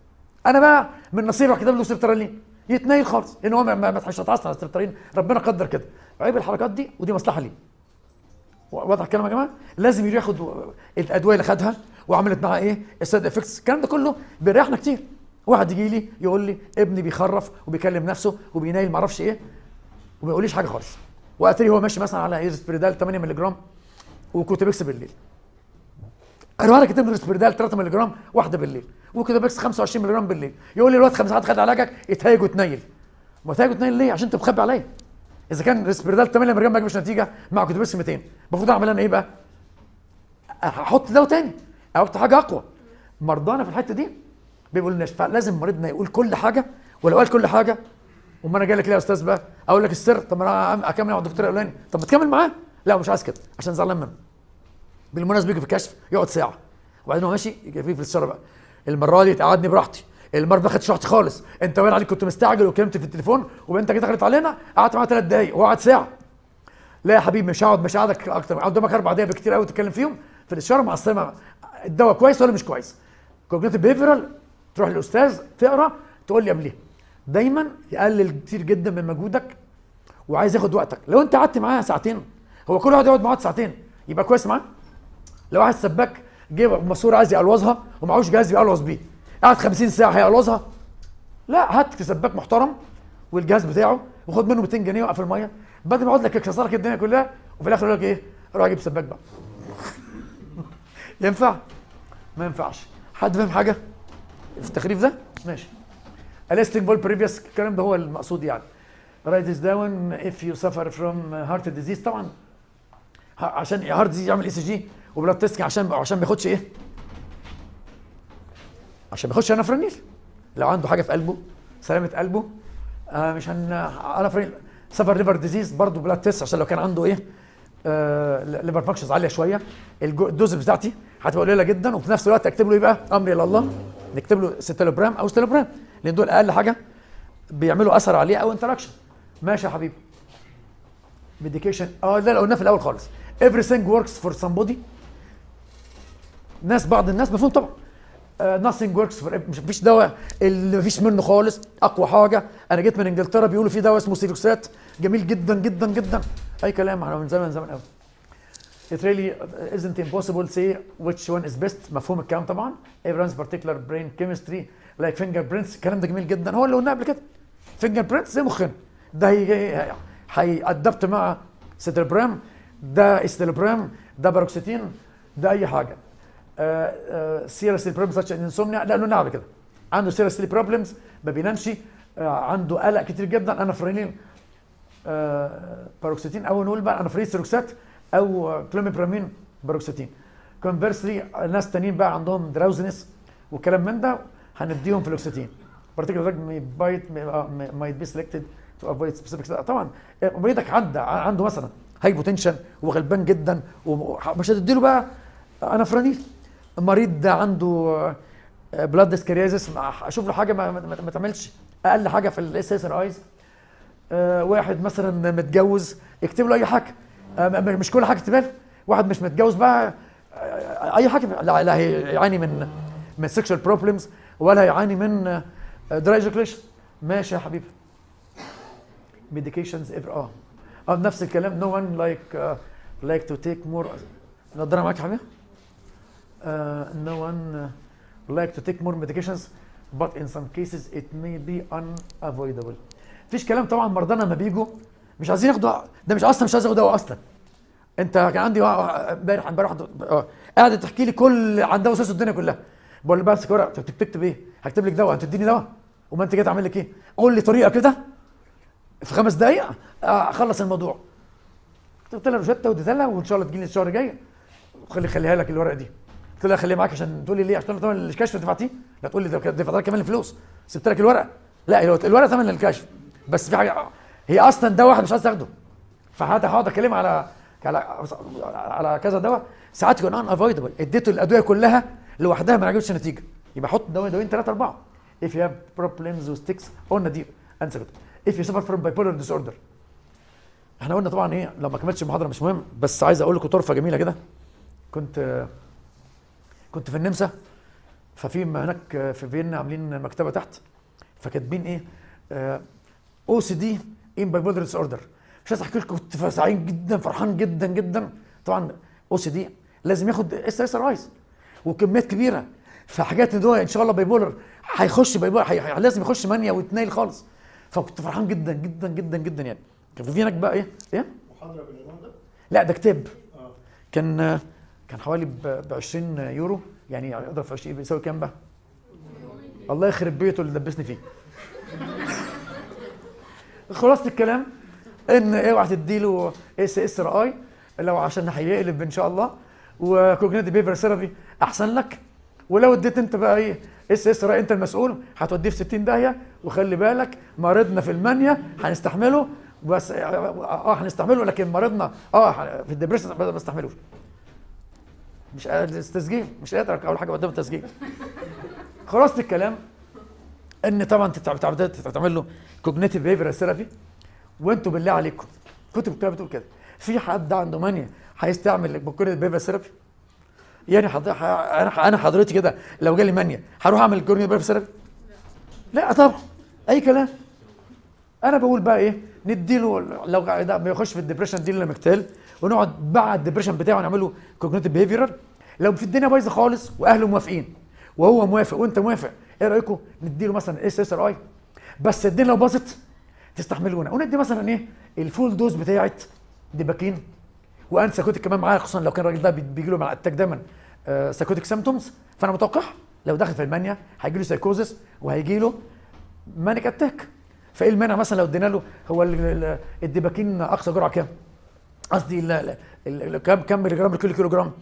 انا بقى من نصيبي راح كتب له سيرترالين يتنيل خالص لان هو ما ما ما هيتعصب على السيرترالين ربنا قدر كده عيب الحركات دي ودي مصلحه ليه واضح الكلام يا جماعه لازم ياخد الادويه اللي خدها وعملت معاه ايه السايد افكتس الكلام ده كله بيريحنا كتير واحد يجي لي يقول لي ابني بيخرف وبيكلم نفسه وبينايل ما اعرفش ايه وما يقوليش حاجه خالص واتري هو ماشي مثلا على ايرسبريدال 8 مللي جرام وكوتوبيكس بالليل اروح انا كاتب له اسبريدال 3 مللي جرام واحده بالليل وكوتوبيكس 25 مللي جرام بالليل يقول لي الواد خمس ساعات خد علاجك اتهايج وتنيل ما تهايج وتنيل ليه عشان انت مخبي عليا اذا كان ريسبيردال 8 مللي جرام ما جابش نتيجه مع كوتوبيكس 200 المفروض اعمل انا ايه بقى؟ هحط دواء تاني او احط حاجه اقوى مرضانا في الحته دي بيقولوا لنا لازم مريضنا يقول كل حاجه ولو قال كل حاجه وما انا جاي لك ليه يا استاذ بقى اقول لك السر طب ما انا اكمل مع الدكتور الاولاني طب ما تكمل معاه لا مش عايز كده عشان زعلان منه بالمناسبه يجي في الكشف يقعد ساعه وبعدين هو ماشي يجي في السر بقى المره دي تقعدني براحتي المره ما خدتش راحتي خالص انت باين عليك كنت مستعجل وكلمت في التليفون وانت جيت دخلت علينا قعدت معاه ثلاث دقايق وهو قعد ساعه لا يا حبيبي مش هقعد مش هقعدك اكتر قدامك اربع دقايق بكتير قوي تتكلم فيهم في الاستشاره مع السلامه الدواء كويس ولا مش كويس كوجنيتيف بيهيفيرال تروح للاستاذ تقرا تقول لي قبليها دايما يقلل كتير جدا من مجهودك وعايز ياخد وقتك لو انت قعدت معاه ساعتين هو كل واحد يقعد معاه ساعتين يبقى كويس معاه لو واحد سباك جيب ماسوره عايز يقلوظها ومعهوش جهاز يقلوظ بيه قعد 50 ساعه هيقلوظها لا هات سباك محترم والجهاز بتاعه وخد منه 200 جنيه وقف الميه بدل ما يقعد لك يكسر لك الدنيا كلها وفي الاخر يقول لك ايه روح اجيب سباك بقى ينفع ما ينفعش حد فاهم حاجه في التخريف ده ماشي اليستيك بول بريفيوس الكلام ده هو المقصود يعني رايت ذيس داون اف يو سفر فروم هارت ديزيز طبعا ه- عشان هارت ديزيز يعمل اي سي جي وبلاد تيست عشان عشان ما ياخدش ايه عشان ما ياخدش انافرينيل لو عنده حاجه في قلبه سلامه قلبه آه مش هن انافرينيل سفر ليفر ديزيز برضه بلاد تيست عشان لو كان عنده ايه آه ليفر فانكشنز عاليه شويه الجو- الدوز بتاعتي هتبقى قليله جدا وفي نفس الوقت اكتب له ايه بقى امري الى الله نكتب له 6 جرام او 6 جرام لان دول اقل حاجه بيعملوا اثر عليه او انتراكشن ماشي يا حبيبي ميديكيشن اه لا لا قلنا في الاول خالص everything works for somebody ناس بعض الناس مفهوم طبعا uh, nothing works for مش مفيش دواء اللي مفيش منه خالص اقوى حاجه انا جيت من انجلترا بيقولوا في دواء اسمه سيروكسات جميل جدا جدا جدا اي كلام احنا من زمان زمان قوي It really isn't impossible to say which one is best مفهوم الكلام طبعا everyone's particular brain chemistry like fingerprints الكلام ده جميل جدا هو اللي قلناه قبل كده fingerprints زي مخنا ده هي هيأدبت مع ستيلبرام ده استيلبرام ده باروكسيتين ده اي حاجه سيريس بروبلم ساتش انسومنيا لا قلنا قبل كده عنده سيريس بروبلمز ما بينامش آه، عنده قلق كتير جدا انا فرينين آه، باروكسيتين او نقول بقى انافرين سيروكسات او كلوميبرامين باروكسيتين كونفرسلي ناس تانيين بقى عندهم دراوزنس وكلام من ده هنديهم فلوكسيتين particular drug may bite may, uh, might be selected to avoid specific طبعا مريضك عدى عنده مثلا هايبوتنشن وغلبان جدا ومش هتديله بقى انافرانيل مريض ده عنده بلاد ديسكريازيس اشوف له حاجه ما, ما, ما تعملش اقل حاجه في الاس اس ار ايز واحد مثلا متجوز يكتب له اي حاجه آه، م- م- مش كل حاجه تبان واحد مش متجوز بقى آه، اي حاجه لا, لا هيعاني من من سيكشوال بروبلمز ولا هيعاني من دراي ايجاكوليشن ماشي يا حبيبي ميديكيشنز اه اه نفس الكلام نو ون لايك لايك تو تيك مور نضاره معاك يا حبيبي نو ون لايك تو تيك مور ميديكيشنز but in some cases it may be unavoidable مفيش كلام طبعا مرضانا لما بيجوا مش عايزين ياخدوا ده مش اصلا مش عايز ياخد دواء اصلا انت كان عندي وا- امبارح امبارح واحد- آه، قاعده تحكي لي كل عن دواء اساس الدنيا كلها بقول لها بس ورقه طب تكتب ايه؟ هكتب لك دواء هتديني دواء وما انت جاي تعمل لك ايه؟ قول لي طريقه كده في خمس دقائق آه، اخلص الموضوع قلت لها روشته واديتها لها وان شاء الله تجيلي الشهر الجاي خلي خليها لك الورقه دي قلت لها خليها معاك عشان تقول لي ليه عشان طبعا الكشف دفعتيه لا تقول لي ده دفعت لك كمان الفلوس سبت لك الورقه لا هي الورقه ثمن الكشف بس في حاجه هي اصلا ده واحد مش عايز تاخده فهقعد هقعد اتكلم على على على كذا دواء ساعات يكون ان افويدبل اديته الادويه كلها لوحدها ما عجبتش النتيجه يبقى حط دواء دوايين ثلاثه اربعه if you have problems with sticks قلنا دي انسى كده if you suffer from bipolar disorder احنا قلنا طبعا ايه لو ما كملتش المحاضره مش مهم بس عايز اقول لكم طرفه جميله كده كنت كنت في النمسا ففي م- هناك آه، في فيينا عاملين مكتبه تحت فكاتبين ايه او سي دي ان بايبولر ديس اوردر مش عايز احكي لكم كنت سعيد جدا فرحان جدا جدا طبعا او سي دي لازم ياخد اس اس ار ايز وكميات كبيره فحاجات ان هو ان شاء الله بايبولر هيخش بايبولر هي هي- لازم يخش مانيا ويتنيل خالص فكنت فرحان جدا جدا جدا جدا يعني كان في هناك بقى ايه ايه محاضره بالعنوان ده لا ده كتاب اه كان كان حوالي ب 20 يورو يعني اضرب في 20 بيساوي كام بقى؟ الله يخرب بيته اللي دبسني فيه. خلاصه الكلام ان اوعى تديله اس اس ار اي لو عشان هيقلب ان شاء الله وكوجنيتيف بيفر ثيرابي احسن لك ولو اديت انت بقى ايه اس اس ار اي انت المسؤول هتوديه في 60 داهيه وخلي بالك مرضنا في المانيا هنستحمله بس اه هنستحمله لكن مرضنا اه في الدبريشن ما بستحملوش مش قادر التسجيل مش قادر اول حاجه قدام التسجيل خلاصه الكلام ان طبعا تتع- بتع- تعمل له كوجنيتيف بيهيفير ثيرابي وانتوا بالله عليكم كتب كده بتقول كده في حد عنده مانيا هيستعمل كوجنيتيف بيهيفير ثيرابي يعني حض... ح- انا انا حضرتي كده لو جالي مانيا هروح اعمل كوجنيتيف بيهيفير ثيرابي لا طبعا اي كلام انا بقول بقى ايه نديله لو ده بيخش في الدبريشن نديله مكتال ونقعد بعد الدبريشن بتاعه نعمله كوجنيتيف بيهيفيرال لو في الدنيا بايظه خالص واهله موافقين وهو موافق وانت موافق ايه رايكم نديله مثلا اس اس ار اي بس الدنيا لو باظت تستحملونا وندي مثلا ايه الفول دوز بتاعت ديباكين وان ساكوتيك كمان معاه خصوصا لو كان الراجل ده بي- بيجي له مع الاتاك دايما آه ساكوتيك سيمتومز فانا متوقع لو دخل في المانيا هيجي له سايكوزس وهيجي له مانيك اتاك فايه المانع مثلا لو ادينا له هو ال- ال- الديباكين اقصى جرعه كام؟ قصدي ال- ال- ال- كام كام ملي جرام لكل كيلو جرام؟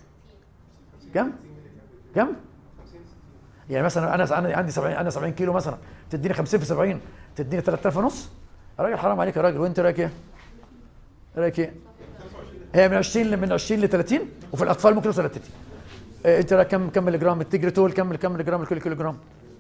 كام؟ كام؟ يعني مثلا انا انا عندي 70 انا 70 كيلو مثلا تديني 50 في 70 تديني 3000 ونص يا راجل حرام عليك يا راجل وانت رايك ايه؟ رايك ايه؟ هي من 20 ل- من 20 ل 30 وفي الاطفال ممكن يوصل ل 30 إيه، انت رايك كم كم ملي جرام التجريتول كم كم ملي جرام لكل كيلو جرام؟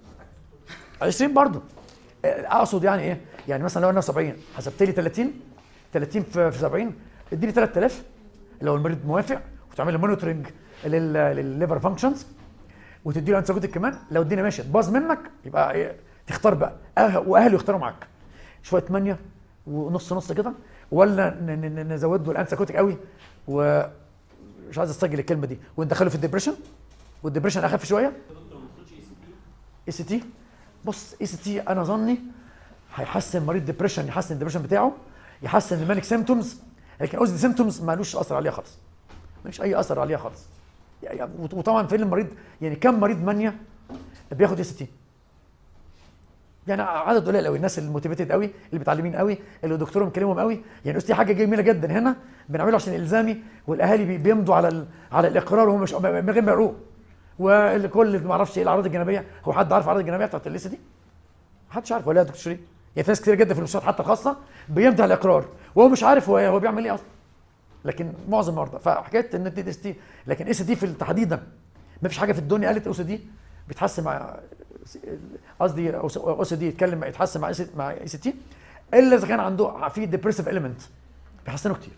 20 برضه اقصد يعني ايه؟ يعني مثلا لو انا 70 حسبت لي 30 30 في في 70 اديني 3000 لو المريض موافق وتعمل له مونيتورنج للليفر فانكشنز وتدي له انتي كمان لو الدنيا ماشيه باظ منك يبقى إيه تختار بقى أه واهله يختاروا معاك شويه مانيا ونص نص كده ولا ن- ن- ن- نزود له الانتي قوي ومش عايز استسجل الكلمه دي وندخله في الدبريشن والدبريشن اخف شويه اي سي تي بص اي سي تي انا ظني هيحسن مريض ديبريشن يحسن الديبريشن بتاعه يحسن المانيك سيمتومز لكن قصدي سيمتومز مالوش اثر عليها خالص مالوش اي اثر عليها خالص يعني وط- وطبعا فين المريض يعني كم مريض مانيا بياخد اي سي تي يعني عدد قليل قوي الناس الموتيفيتد قوي اللي متعلمين قوي اللي دكتورهم كلمهم قوي يعني دي حاجه جميله جدا هنا بنعمله عشان الزامي والاهالي بي- بيمضوا على ال- على الاقرار وهم مش من غير ما يقروه والكل ما اعرفش ايه الاعراض الجانبيه هو حد عارف الاعراض الجانبيه بتاعت الليسه دي؟ محدش عارف ولا يا دكتور شيرين يعني في ناس كتير جدا في المستشفيات حتى الخاصه بيمضي على الاقرار وهو مش عارف هو هو بيعمل ايه اصلا لكن معظم المرضى فحكايه ان دي اس تي لكن اس دي في تحديدا ما فيش حاجه في الدنيا قالت او دي بتحسن مع قصدي او دي يتكلم مع يتحسن مع AC مع اي سي تي الا اذا كان عنده في ديبريسيف اليمنت بيحسنوا كتير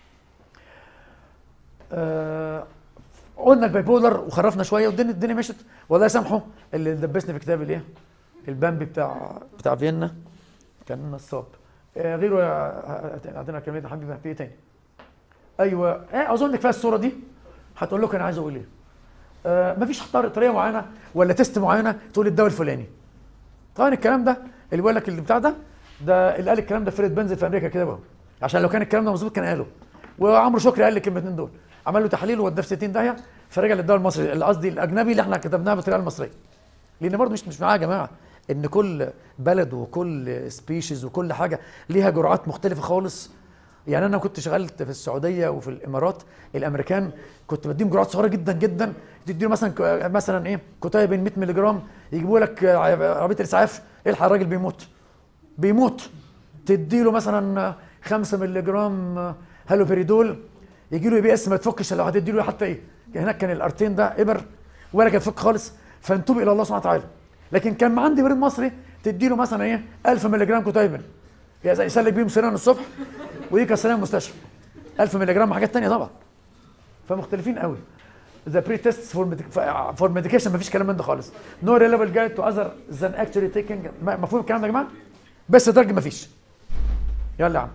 آه قلنا الباي بولر وخرفنا شويه والدنيا الدنيا مشت والله يسامحه اللي دبسني في كتاب الايه البامبي بتاع بتاع فيينا كان نصاب آه غيره آه، عندنا كلمه حبيبي في ايه تاني ايوه آه اظن كفايه الصوره دي هتقول لكم انا عايز اقول ايه آه مفيش طر- طريقه معينه ولا تيست معينه تقول الدواء الفلاني طبعا الكلام ده اللي بيقول لك اللي بتاع ده ده اللي قال الكلام ده فريد بنزل في امريكا كده بقى عشان لو كان الكلام ده مظبوط كان قاله وعمرو شكري قال لي الكلمتين دول عمل له تحليل ووداه في 60 داهيه فرجع للدواء المصري اللي قصدي الاجنبي اللي احنا كتبناه بالطريقه المصريه لان برضه مش مش معايا يا جماعه ان كل بلد وكل سبيشيز وكل حاجه ليها جرعات مختلفه خالص يعني انا كنت شغلت في السعوديه وفي الامارات الامريكان كنت بديهم جرعات صغيره جدا جدا تديله مثلا ك- مثلا ايه كتيب 100 مللي جرام يجيبوا لك عربيه الاسعاف الحق الراجل بيموت بيموت تديله مثلا 5 مللي جرام هالوبريدول يجي له بي اس ما تفكش لو هتدي له حتى ايه هناك كان الارتين ده ابر ولا كان يفك خالص فانتوب الى الله سبحانه وتعالى لكن كان عندي مريض مصري تدي له مثلا ايه 1000 مللي جرام كتيبن يسلك بيهم سنان الصبح ويجي كسران المستشفى 1000 مللي جرام حاجات تانية طبعا فمختلفين قوي ذا بري تيست فور فور ميديكيشن مفيش كلام من ده خالص نو ريليفل جايد تو اذر ذان اكشولي تيكينج مفهوم الكلام ده يا جماعه بس درجه مفيش يلا يا عم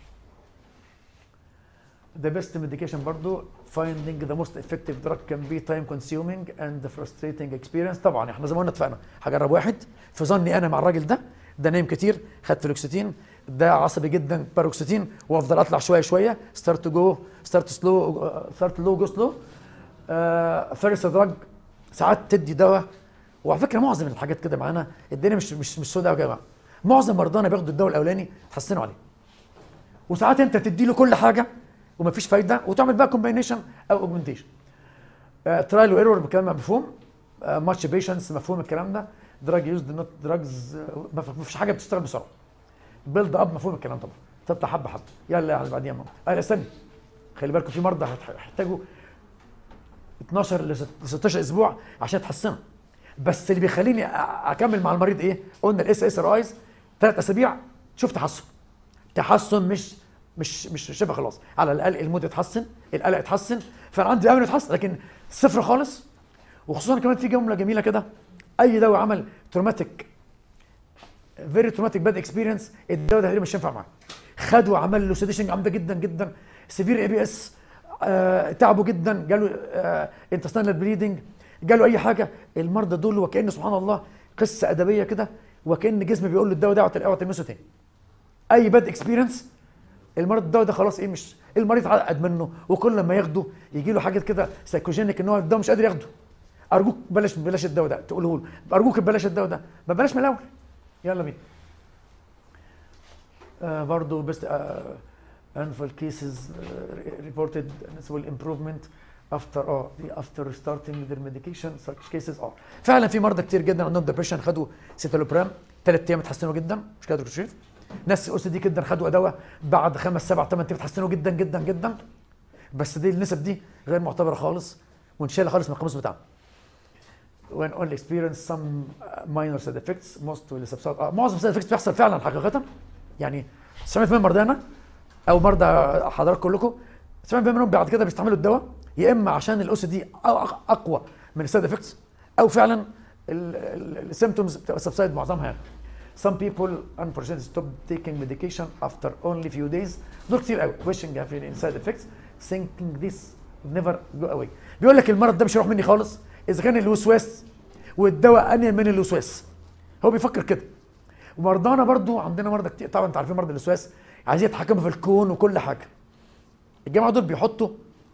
The best medication برضو finding the most effective drug can be time consuming and frustrating experience طبعا احنا زي ما قلنا اتفقنا هجرب واحد في ظني انا مع الراجل ده ده نايم كتير خد فلوكسيتين ده عصبي جدا باروكسيتين وافضل اطلع شويه شويه ستارت تو جو ستارت سلو ستارت لو جو سلو فيرست دراج ساعات تدي دواء وعلى فكره معظم الحاجات كده معانا الدنيا مش مش مش سوداء يا جماعه معظم مرضانا بياخدوا الدواء الاولاني تحسنوا عليه وساعات انت تدي له كل حاجه ومفيش فايده وتعمل بقى كومبينيشن او اوجمنتيشن ترايل وايرور بكلام مفهوم ماتش بيشنس مفهوم الكلام ده دراج يوز نوت دراجز مفيش حاجه بتشتغل بسرعه بيلد اب مفهوم الكلام طبعا تطلع حبه حبه يلا يا بعدين يا ماما انا استني خلي بالكم في مرضى هيحتاجوا 12 ل 16 اسبوع عشان يتحسنوا بس اللي بيخليني أ- اكمل مع المريض ايه؟ قلنا الاس اس ار ايز ثلاث اسابيع شوف تحسن تحسن مش مش مش شبه خلاص على الاقل المود يتحسن القلق يتحسن فانا عندي امل يتحسن لكن صفر خالص وخصوصا كمان في جمله جميله كده اي دواء عمل تروماتيك فيري تروماتيك باد اكسبيرينس الدواء ده تقريبا مش هينفع معاه خد وعمل له سيديشن جامده جدا جدا سيفير اي بي اس تعبه جدا جاله انتستينال بليدنج جاله اي حاجه المرضى دول وكان سبحان الله قصه ادبيه كده وكان جسمي بيقول له الدواء ده اوعى اوعى تلمسه تاني اي باد اكسبيرينس المرض الدواء ده خلاص ايه مش المريض عقد منه وكل ما ياخده يجي له حاجات كده سايكوجينيك ان هو الدواء مش قادر ياخده ارجوك بلاش بلاش الدواء ده تقوله له ارجوك بلاش الدواء ده ما بلاش من الاول يلا بينا آه برضه بس آه انفال كيسز ريبورتد نسبه امبروفمنت افتر اه دي افتر ستارتنج ذير ميديكيشن such كيسز اه فعلا في مرضى كتير جدا عندهم ديبريشن خدوا سيتالوبرام ثلاث ايام اتحسنوا جدا مش كده يا دكتور شريف ناس او سي دي جدا خدوا دواء بعد خمس سبع ثمان ايام اتحسنوا جدا جدا جدا بس دي النسب دي غير معتبره خالص ونشيلها خالص من القاموس بتاعنا when only experience some minor side effects most will subside آه معظم side effects بيحصل فعلا حقيقة يعني 90% من مرضانا او مرضى حضرتك كلكم 90% منهم بعد كده بيستعملوا الدواء يا اما عشان الاو سي دي اقوى من السايد افكتس او فعلا السيمتومز بتبقى سبسايد معظمها يعني some people unfortunately stop taking medication after only few days دول كتير قوي wishing having side effects thinking this never go away بيقول لك المرض ده مش هيروح مني خالص اذا كان الوسواس والدواء انيل من الوسواس هو بيفكر كده ومرضانا برضو عندنا مرضى كتير طبعا انتوا عارفين مرضى الوسواس عايزين يتحكموا في الكون وكل حاجه الجماعه دول بيحطوا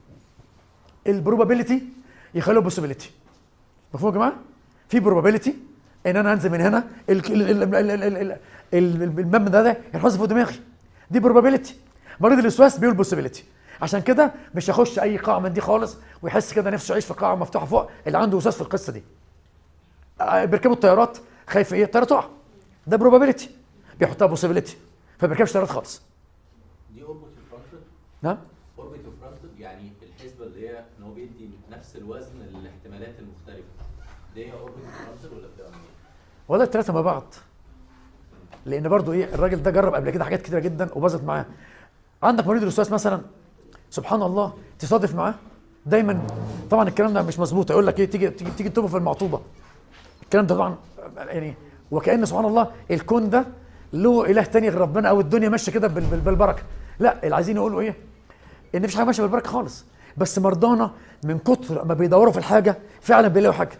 البروبابيلتي يخلوه بوسيبيليتي مفهوم يا جماعه في بروبابيلتي ان انا انزل من هنا ال- ال- ال- ال- ال- ال- ال- ال- المبنى ده ده ينحذف فوق دماغي دي بروبابيلتي مريض الوسواس بيقول بوسيبيليتي عشان كده مش هيخش اي قاعه من دي خالص ويحس كده نفسه يعيش في قاعه مفتوحه فوق اللي عنده وسواس في القصه دي آه، بيركبوا الطيارات خايف ايه الطياره تقع ده بروبابيلتي بيحطها بوسيبيليتي فما بيركبش طيارات خالص دي اوربت فرونتد نعم اوربت فرونتد يعني الحسبه اللي هي ان هو بيدي نفس الوزن للاحتمالات المختلفه دي هي اوربت فرونتد ولا بتبقى منين؟ والله الثلاثه مع بعض لان برضو ايه الراجل ده جرب قبل كده حاجات كتيره جدا وباظت معاه عندك مريض الوسواس مثلا سبحان الله تصادف معاه دايما طبعا الكلام ده مش مظبوط يقول لك ايه تيجي تيجي تيجي تطوف في المعطوبه الكلام ده طبعا يعني وكان سبحان الله الكون ده له اله تاني غير ربنا او الدنيا ماشيه كده بال- بال- بالبركه لا اللي عايزين يقولوا ايه ان مفيش حاجه ماشيه بالبركه خالص بس مرضانا من كتر ما بيدوروا في الحاجه فعلا بيلاقوا حاجه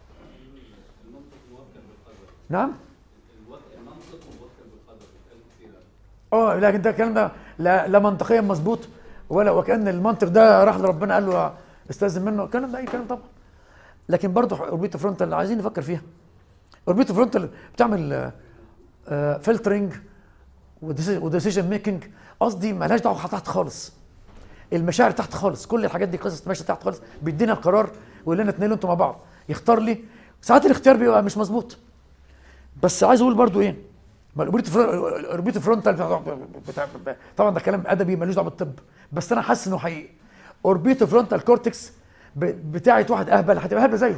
نعم اه لكن ده الكلام ده لا, لا منطقيا مظبوط ولا وكان المنطق ده راح لربنا قال له استاذن منه الكلام ده اي كلام طبعا لكن برضه اوربيتو فرونتال عايزين نفكر فيها اوربيتو فرونتال بتعمل فلترنج وديسيجن ميكنج قصدي مالهاش دعوه تحت خالص المشاعر تحت خالص كل الحاجات دي قصص ماشيه تحت خالص بيدينا القرار ويقول لنا اتنين انتوا مع بعض يختار لي ساعات الاختيار بيبقى مش مظبوط بس عايز اقول برضو ايه ما الاوربيتو فرو- الاوربيتو فرونتال بتاع- بتاع- طبعا ده كلام ادبي ملوش دعوه بالطب بس انا حاسس انه حقيقي اوربيتو فرونتال كورتكس ب- بتاعت واحد اهبل هتبقى اهبل زيه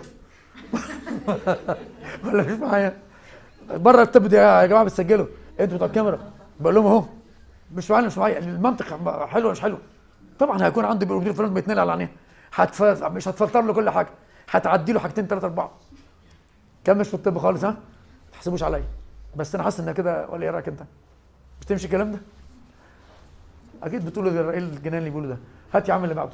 ولا مش معايا بره الطب دي يا جماعه بتسجلوا انتوا بتوع الكاميرا بقول لهم اهو مش معايا مش معايا المنطق حلو ولا مش حلو طبعا هيكون عنده اوربيتو فرونتال بيتنقل على عينيه هتف... مش هتفلتر له كل حاجه هتعدي له حاجتين ثلاثه اربعه كان مش في الطب خالص ها ما تحسبوش عليا بس انا حاسس انها كده ولا ايه رايك انت مش تمشي الكلام ده اكيد بتقولوا ده ايه الجنان اللي بيقولوا ده هات يا عم اللي بعده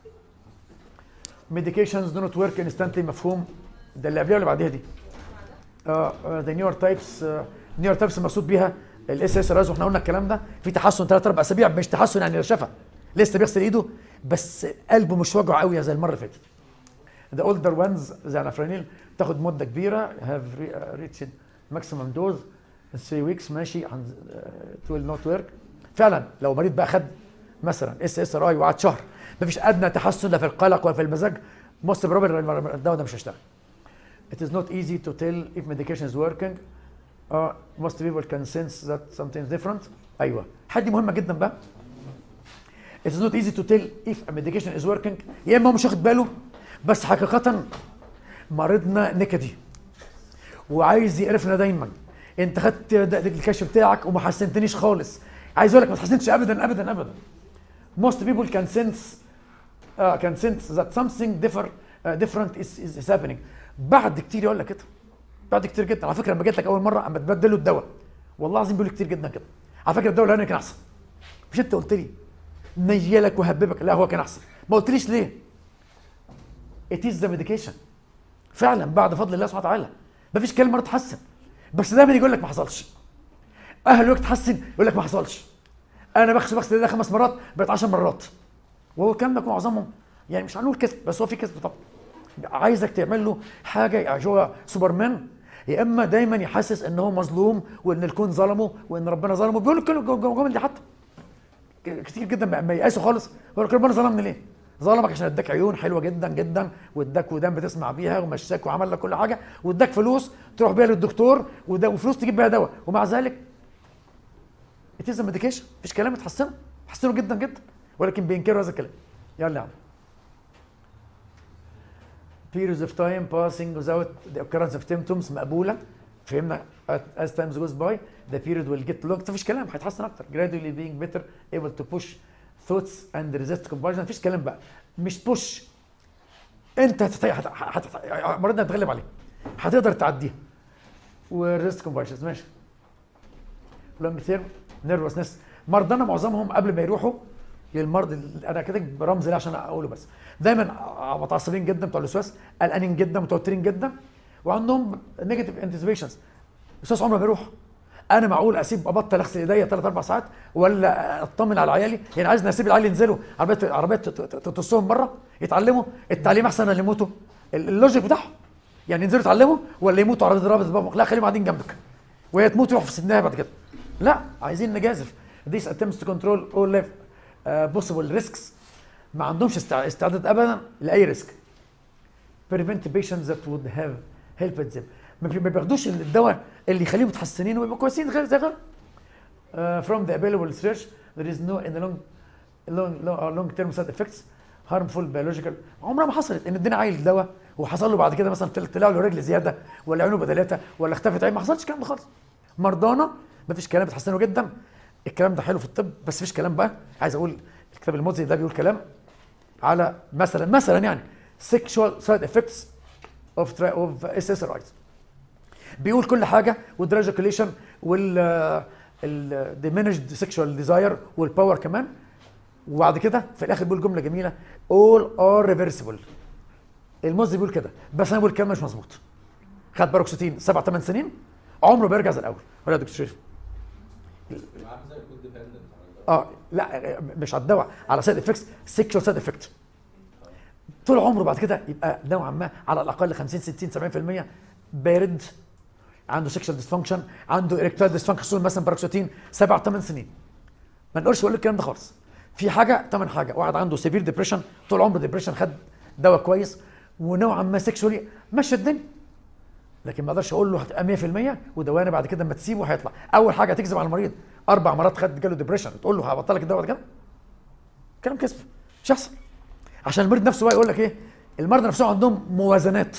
medications do not work instantly مفهوم ده اللي قبلها ولا بعديها دي اه ذا نيو تايبس نيو تايبس المقصود بيها الاس اس رايز واحنا قلنا الكلام ده في تحسن ثلاث اربع اسابيع مش تحسن يعني شفى لسه بيغسل ايده بس قلبه مش وجعه قوي زي المره اللي فاتت ذا اولدر وانز زي انافرانيل تاخد مده كبيره هاف ريتشد ماكسيمم دوز 3 ويكس ماشي عن ويل نوت ورك فعلا لو مريض بقى خد مثلا اس اس ار اي وقعد شهر مفيش ادنى تحسن لا في القلق ولا في المزاج موست بروبل الدواء ده مش هيشتغل It is not easy to tell if medication is working. Uh, most people can sense that something is different. أيوة. حاجة مهمة جدا بقى. It is not easy to tell if a medication is working. يا إما هو مش واخد باله بس حقيقة مريضنا نكدي وعايز يقرفنا دايما. أنت خدت د- د- الكشف بتاعك وما حسنتنيش خالص. عايز أقول لك ما تحسنتش أبدا أبدا أبدا. Most people can sense uh, can sense that something differ, uh, different is, is, is happening. بعد كتير يقول لك كده بعد كتير جدا على فكره لما جيت لك اول مره اما تبدلوا الدواء والله العظيم بيقول كتير جدا كده على فكره الدواء الاولاني كان احسن مش انت قلت لي نيلك وهببك لا هو كان احسن ما قلتليش ليه it is the medication فعلا بعد فضل الله سبحانه وتعالى مفيش كلمه تحسن بس دايما يقول لك ما حصلش اهل الوقت تحسن يقول لك ما حصلش انا بغسل بغسل ده خمس مرات بقت 10 مرات وهو الكلام ده معظمهم يعني مش هنقول كذب بس هو في كذب طبعا عايزك تعمل له حاجه يعني هو سوبرمان يا اما دايما يحسس ان هو مظلوم وان الكون ظلمه وان ربنا ظلمه بيقول لك كل الجمل دي حتى ك- كتير جدا ما ما ييأسوا خالص يقول لك ربنا ظلمني ليه؟ ظلمك عشان اداك عيون حلوه جدا جدا واداك ودان بتسمع بيها ومشاك وعمل لك كل حاجه واداك فلوس تروح بيها للدكتور وده وفلوس تجيب بيها دواء ومع ذلك اتيز ميديكيشن مفيش كلام يتحسنه يحسنه جدا جدا ولكن بينكروا هذا الكلام يلا يا عم periods of time passing without the occurrence of symptoms مقبوله فهمنا as times goes by the period will get long مفيش كلام هيتحسن اكتر gradually being better able to push thoughts and resist compulsion مفيش كلام بقى مش push انت هتت... هت... هت... مرضنا هتتغلب عليه هتقدر تعديها وريست كومباشنز ماشي لونج تيرم نيرفسنس مرضانا معظمهم قبل ما يروحوا للمرض انا كاتب رمز ليه عشان اقوله بس دايما متعصبين جدا بتوع الوسواس قلقانين جدا متوترين جدا وعندهم نيجاتيف انتسبيشنز الوسواس عمره ما بيروح انا معقول اسيب ابطل اغسل ايديا ثلاث اربع ساعات ولا اطمن على عيالي يعني عايز اسيب العيال ينزلوا عربيات عربيات تتصهم بره يتعلموا التعليم احسن من اللي يموتوا ال- اللوجيك بتاعهم يعني ينزلوا يتعلموا ولا يموتوا عربيه ضربه بابك لا خليهم قاعدين جنبك وهي تموت يروحوا في سنها بعد كده لا عايزين نجازف This attempts to control all life uh, possible risks ما عندهمش استع- استعداد ابدا لاي ريسك prevent patients that would have helped them ما بي- ما بياخدوش الدواء اللي يخليهم متحسنين ويبقوا كويسين غير زي غير uh, from the available research there is no in the long long long, uh, long term side effects harmful biological عمرها ما حصلت ان ادينا عيل دواء وحصل له بعد كده مثلا طل- طلع له رجل زياده ولا عينه بدلاته ولا اختفت عين ما حصلش الكلام ده خالص مرضانا ما فيش كلام بتحسنوا جدا الكلام ده حلو في الطب بس فيش كلام بقى عايز اقول الكتاب الموزي ده بيقول كلام على مثلا مثلا يعني sexual side effects of tri- of SSRIs بيقول كل حاجه والدراجيكوليشن وال ال diminished sexual desire والباور كمان وبعد كده في الاخر بيقول جمله جميله all are reversible الموزي بيقول كده بس انا بقول الكلام مش مظبوط خد باروكسيتين سبع ثمان سنين عمره بيرجع زي الاول ولا يا دكتور شريف عامل زي يكون ديبندنت على الدواء اه لا مش على الدواء على سايد افكتس سيكشوال سايد افكت طول عمره بعد كده يبقى نوعا ما على الاقل 50 60 70% بارد عنده سيكشوال ديسفانكشن عنده اريكتال ديسفانكشن مثلا باروكسيتين سبع ثمان سنين ما نقولش اقول الكلام ده خالص في حاجه ثمان حاجه واحد عنده سيفير ديبريشن طول عمره ديبريشن خد دواء كويس ونوعا ما سيكشولي مشى الدنيا لكن ما اقدرش اقول له هتبقى 100% ودوانا بعد كده اما تسيبه هيطلع اول حاجه تكذب على المريض اربع مرات خد جاله ديبريشن تقول له هبطل لك الدواء بعد كده كلام كذب مش هيحصل عشان المريض نفسه بقى يقول لك ايه المرضى نفسهم عندهم موازنات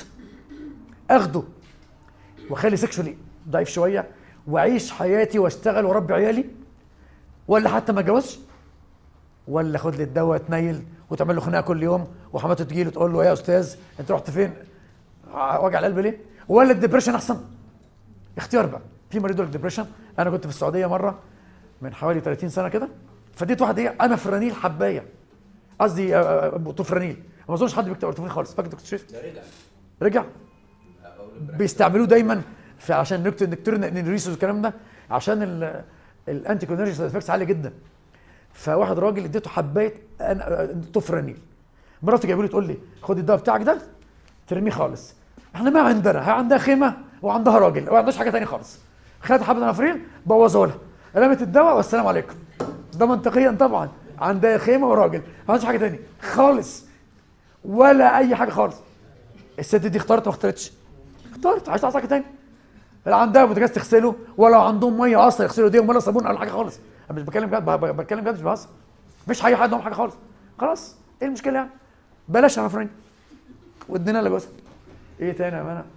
اخده واخلي سيكشولي ضعيف شويه واعيش حياتي واشتغل واربي عيالي ولا حتى ما اتجوزش ولا خد لي الدواء تنيل وتعمل له خناقه كل يوم وحماته تجي له تقول له يا استاذ انت رحت فين ع- وجع القلب ليه ولا الدبريشن احسن اختيار بقى في مريض يقول لك ديبريشن انا كنت في السعوديه مره من حوالي 30 سنه كده فديت واحد ايه انا فرانيل حبايه قصدي آه، آه، توفرانيل ما اظنش حد بيكتب توفرانيل خالص فاكر دكتور شريف ده رجع رجع اقول البراكتس. بيستعملوه دايما في عشان نكتب نكتور نريسوس والكلام ده عشان ال- الانتي كونرجي سايد افكتس عاليه جدا فواحد راجل اديته حبايه أنا- توفرانيل مراته جايبه لي تقول لي خد الدواء بتاعك ده ترميه خالص احنا ما عندنا هي عندها خيمه وعندها راجل وما عندهاش حاجه تانية خالص خد حبه نفرين بوظوا لها رمت الدواء والسلام عليكم ده منطقيا طبعا عندها خيمه وراجل ما عندهاش حاجه تانية خالص ولا اي حاجه خالص الست دي اختارت ما اختارتش اختارت عايز تعصي حاجه تاني لا عندها بوتاجاز تغسله ولا عندهم ميه اصلا يغسلوا ايديهم ولا صابون ولا حاجه خالص انا مش بتكلم بجد ب- ب- بتكلم بجد مش بهزر مفيش اي حد عندهم حاجه خالص خلاص ايه المشكله يعني بلاش يا فريند ودينا لجوزها ايه تاني يا مان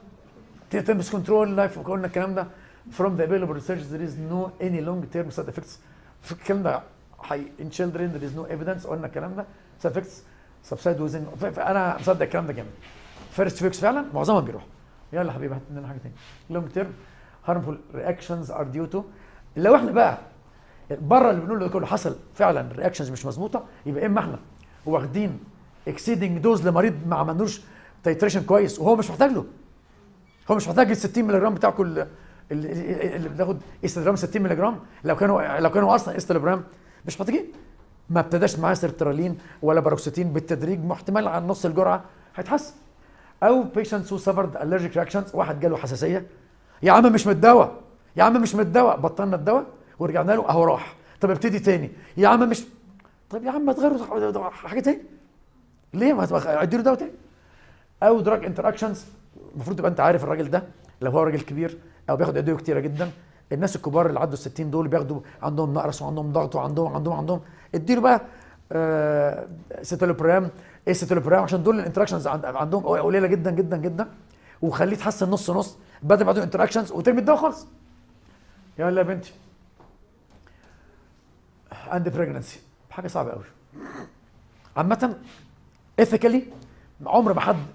تمس كنترول لايف قلنا الكلام ده from the available research there is no any long term side effects في الكلام ده حي in children there is no evidence قلنا الكلام ده side effects subside within فانا مصدق الكلام ده جامد فيرست فيكس فعلا معظمها بيروح يلا حبيبي هات لنا حاجه تاني لونج تيرم هارمفول رياكشنز ار ديو تو لو احنا بقى بره اللي بنقوله ده كله حصل فعلا رياكشنز مش مظبوطه يبقى اما احنا واخدين اكسيدنج دوز لمريض ما عملنوش تيتريشن كويس وهو مش محتاج له هو مش محتاج ال 60 مللي جرام بتاع كل اللي اللي بتاخد استلام 60 مللي جرام لو كانوا لو كانوا اصلا استلام مش محتاجين ما ابتداش معاه سيرترالين ولا باروكسيتين بالتدريج محتمل على نص الجرعه هيتحسن او بيشنتس هو سفرد الرجيك رياكشنز واحد جاله حساسيه يا عم مش متدواء يا عم مش متدواء بطلنا الدواء ورجعنا له اهو راح طب ابتدي تاني يا عم مش طب يا عم ما تغيروا حاجه تاني ليه ما اديله دواء تاني او دراج انتراكشنز المفروض تبقى انت عارف الراجل ده لو هو راجل كبير او بياخد ادويه كتيره جدا الناس الكبار اللي عدوا ال 60 دول بياخدوا عندهم نقرس وعندهم ضغط وعندهم عندهم عندهم اديله بقى آه سيتولوبرام ايه سيتولوبرام عشان دول الانتراكشنز عند عندهم قليله جدا جدا جدا وخليه يتحسن نص نص بدل ما عندهم انتراكشنز وترمي الدواء خالص يلا يا بنتي عندي بريجنسي حاجه صعبه قوي عامه ايثيكالي عمر ما حد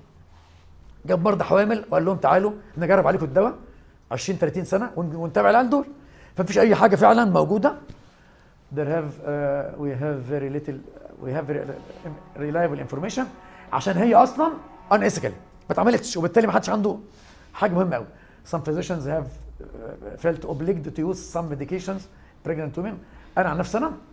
جاب مرضى حوامل وقال لهم تعالوا نجرب عليكم الدواء 20 30 سنه ون- ونتابع العيال دول فمفيش اي حاجه فعلا موجوده there have uh, we have very little we have very reliable information عشان هي اصلا unethical ما اتعملتش وبالتالي ما حدش عنده حاجه مهمه قوي some physicians have uh, felt obliged to use some medications pregnant women انا عن نفسي انا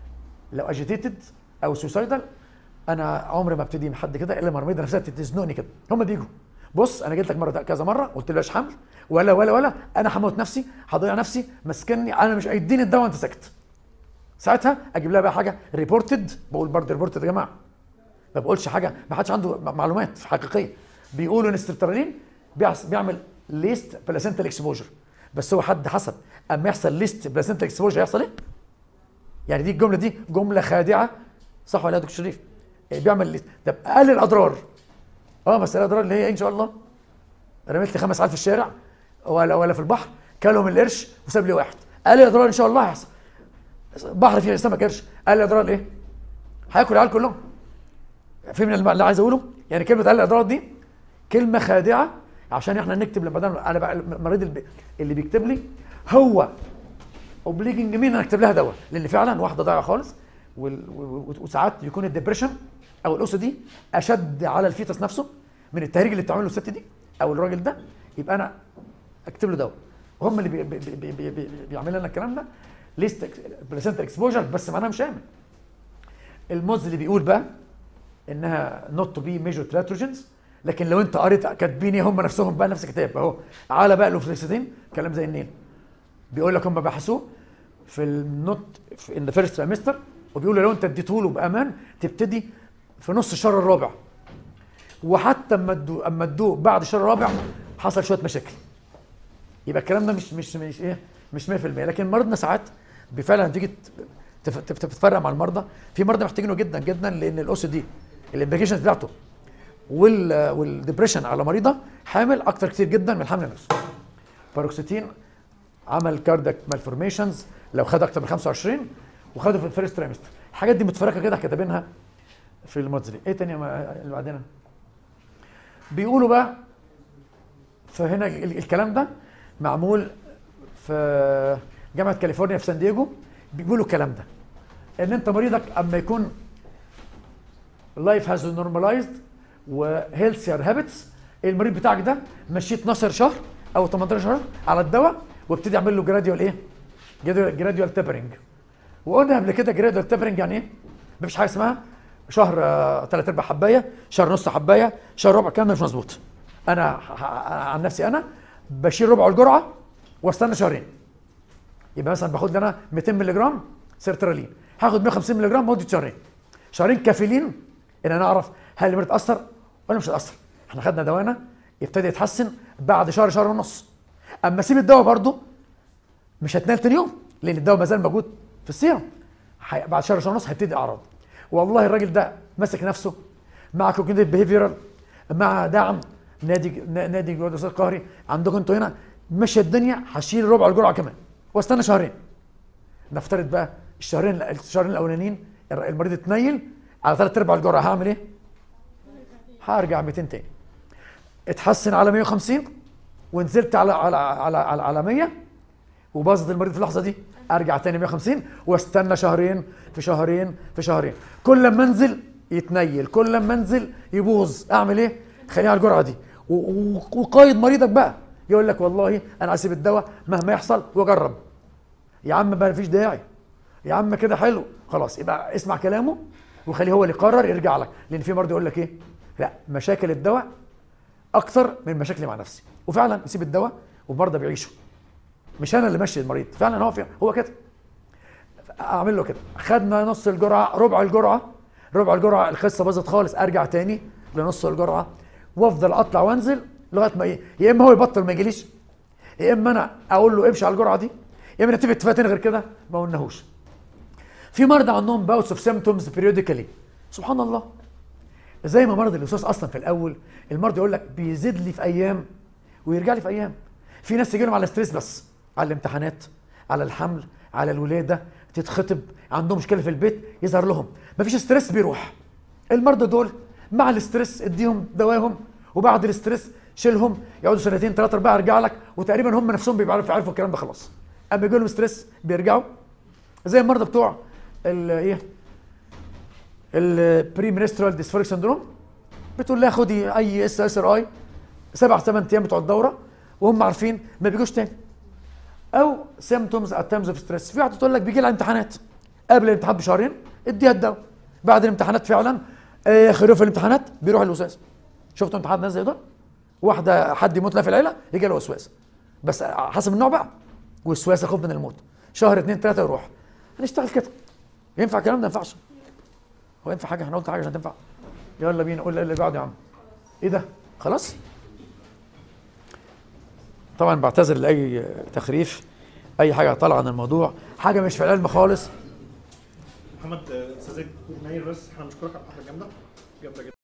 لو agitated او suicidal انا عمري ما ابتدي من حد كده الا لما المريضه نفسها تزنقني كده هم بيجوا بص انا جيت لك مره كذا مره قلت له حمل ولا ولا ولا انا هموت نفسي هضيع نفسي مسكني انا مش هيديني الدواء انت ساكت ساعتها اجيب لها بقى حاجه ريبورتد بقول برضه ريبورتد يا جماعه ما بقولش حاجه ما حدش عنده م- معلومات حقيقيه بيقولوا ان السيرترالين بيعس- بيعمل ليست بلاسنتال اكسبوجر بس هو حد حسب اما يحصل ليست بلاسنتال اكسبوجر هيحصل ايه؟ يعني دي الجمله دي جمله خادعه صح ولا يا دكتور شريف؟ إيه بيعمل ليست طب اقل الاضرار اه بس الاضرار اللي هي إيه ان شاء الله رميت لي خمس عيال في الشارع ولا ولا في البحر كلهم القرش وساب لي واحد اقل الاضرار ان شاء الله هيحصل بحر فيه سمك قرش اقل الاضرار ايه؟ هياكل العيال كلهم في من الم- اللي عايز اقوله يعني كلمه اقل الاضرار دي كلمه خادعه عشان احنا نكتب لما دام انا بقى المريض اللي بي- اللي بيكتب لي هو اوبليجنج مين انا اكتب لها دواء لان فعلا واحده ضايعه خالص وال- و- و- وساعات يكون الدبريشن او الاس دي اشد على الفيتس نفسه من التهريج اللي بتعمله الست دي او الراجل ده يبقى انا اكتب له دواء هم اللي بي بي بي بي بي بيعملوا لنا الكلام ده ليست بلاسنتا اكسبوجر بس معناها مش امن الموز اللي بيقول بقى انها نوت تو بي ميجر تراتروجينز لكن لو انت قريت كاتبين إيه هم نفسهم بقى نفس الكتاب اهو على بقى لوفليكسيتين كلام زي النيل بيقول لك هم بحثوه في النوت في ان ذا فيرست تريمستر وبيقولوا لو انت اديته له بامان تبتدي في نص الشهر الرابع وحتى اما ادوه اما ادوه بعد الشهر الرابع حصل شويه مشاكل يبقى الكلام ده مش مش مش ايه مش 100% لكن مرضنا ساعات فعلا تيجي تف- تف- تتفرق مع المرضى في مرضى محتاجينه جدا جدا لان الاس دي الامبليكيشنز بتاعته وال والدبريشن على مريضه حامل اكتر كتير جدا من الحمل نفسه باروكسيتين عمل كاردك مالفورميشنز لو خد اكتر من 25 وخده في الفيرست تريمستر الحاجات دي متفرقه كده كاتبينها في المودزلي ايه تاني ما- اللي بعدنا بيقولوا بقى فهنا ال- ال- الكلام ده معمول في جامعه كاليفورنيا في سان دييجو بيقولوا الكلام ده ان انت مريضك اما يكون لايف هاز نورماليزد وهيلثير هابتس المريض بتاعك ده مشيه 12 شهر او 18 شهر على الدواء وابتدي اعمل له جراديوال ايه؟ جراديوال تيبرنج وقلنا قبل كده جراديوال تيبرنج يعني ايه؟ مفيش حاجه اسمها شهر ثلاث ارباع حبايه شهر نص حبايه شهر ربع الكلام ده مش مظبوط انا ح- ح- عن نفسي انا بشيل ربع الجرعه واستنى شهرين يبقى مثلا باخد لي انا 200 مللي جرام سيرترالين هاخد 150 مللي جرام مده شهرين شهرين كافيين ان انا اعرف هل المريض اتاثر ولا مش هتاثر احنا خدنا دوانا يبتدي يتحسن بعد شهر شهر ونص اما اسيب الدواء برضه مش هتنال تاني يوم لان الدواء ما زال موجود في السيرم حي- بعد شهر شهر ونص هيبتدي اعراض والله الراجل ده ماسك نفسه مع كوجنيتيف بيهيفيرال مع دعم نادي نا- نادي جواد الاستاذ القهري عندكم انتوا هنا ماشيه الدنيا هشيل ربع الجرعه كمان واستنى شهرين نفترض بقى الشهرين الشهرين الاولانيين الر- المريض اتنيل على ثلاث ارباع الجرعه هعمل ايه؟ هرجع 200 تاني اتحسن على 150 ونزلت على على على على, على 100 وباظت المريض في اللحظه دي ارجع تاني 150 واستنى شهرين في شهرين في شهرين كل ما انزل يتنيل كل ما انزل يبوظ اعمل ايه خليني على الجرعه دي و- و- وقايد مريضك بقى يقول لك والله انا هسيب الدواء مهما يحصل واجرب يا عم ما فيش داعي يا عم كده حلو خلاص يبقى اسمع كلامه وخليه هو اللي يقرر يرجع لك لان في مرضى يقول لك ايه لا مشاكل الدواء اكثر من مشاكلي مع نفسي وفعلا يسيب الدواء والمرضى بيعيشوا مش انا اللي ماشي المريض فعلا هو في هو كده اعمل له كده خدنا نص الجرعه ربع الجرعه ربع الجرعه القصه باظت خالص ارجع تاني لنص الجرعه وافضل اطلع وانزل لغايه ما ايه يا اما هو يبطل ما يجيليش يا اما انا اقول له امشي على الجرعه دي يا اما نتفق اتفاق تاني غير كده ما قلناهوش في مرضى عندهم باوتس اوف سيمتومز بيريوديكالي سبحان الله زي ما مرض الوسواس اصلا في الاول المرض يقول لك بيزيد لي في ايام ويرجع لي في ايام في ناس تجي لهم على ستريس بس على الامتحانات على الحمل على الولاده تتخطب عندهم مشكله في البيت يظهر لهم مفيش ستريس بيروح المرضى دول مع الاسترس اديهم دواهم وبعد الاسترس شيلهم يقعدوا سنتين ثلاثه اربعه يرجع لك وتقريبا هم نفسهم بيبقوا عارفوا يعرفوا الكلام ده خلاص اما يجي لهم ستريس بيرجعوا زي المرضى بتوع ال- ايه البري منسترال ديسفوريك سندروم بتقول لها خدي اي اس اس ار اي سبع ثمان ايام بتوع الدوره وهم عارفين ما بيجوش تاني او سيمتومز ات تايمز اوف ستريس في واحده تقول لك بيجي لها امتحانات قبل الامتحان بشهرين اديها الدواء بعد الامتحانات فعلا اخر يوم في الامتحانات بيروح الوسواس شفتوا امتحانات ناس زي دول واحده حد يموت لها في العيله يجي لها وسواس بس حسب النوع بقى وسواس خوف من الموت شهر اثنين ثلاثه يروح هنشتغل كده ينفع الكلام ده ما ينفعش هو ينفع حاجه احنا قلت حاجه عشان تنفع يلا بينا قول اللي بعده يا عم ايه ده خلاص طبعا بعتذر لاي تخريف اي حاجه طالعه عن الموضوع حاجه مش في العلم خالص محمد آه، استاذك ناير بس احنا بنشكرك على الحلقه الجامده جامده جدا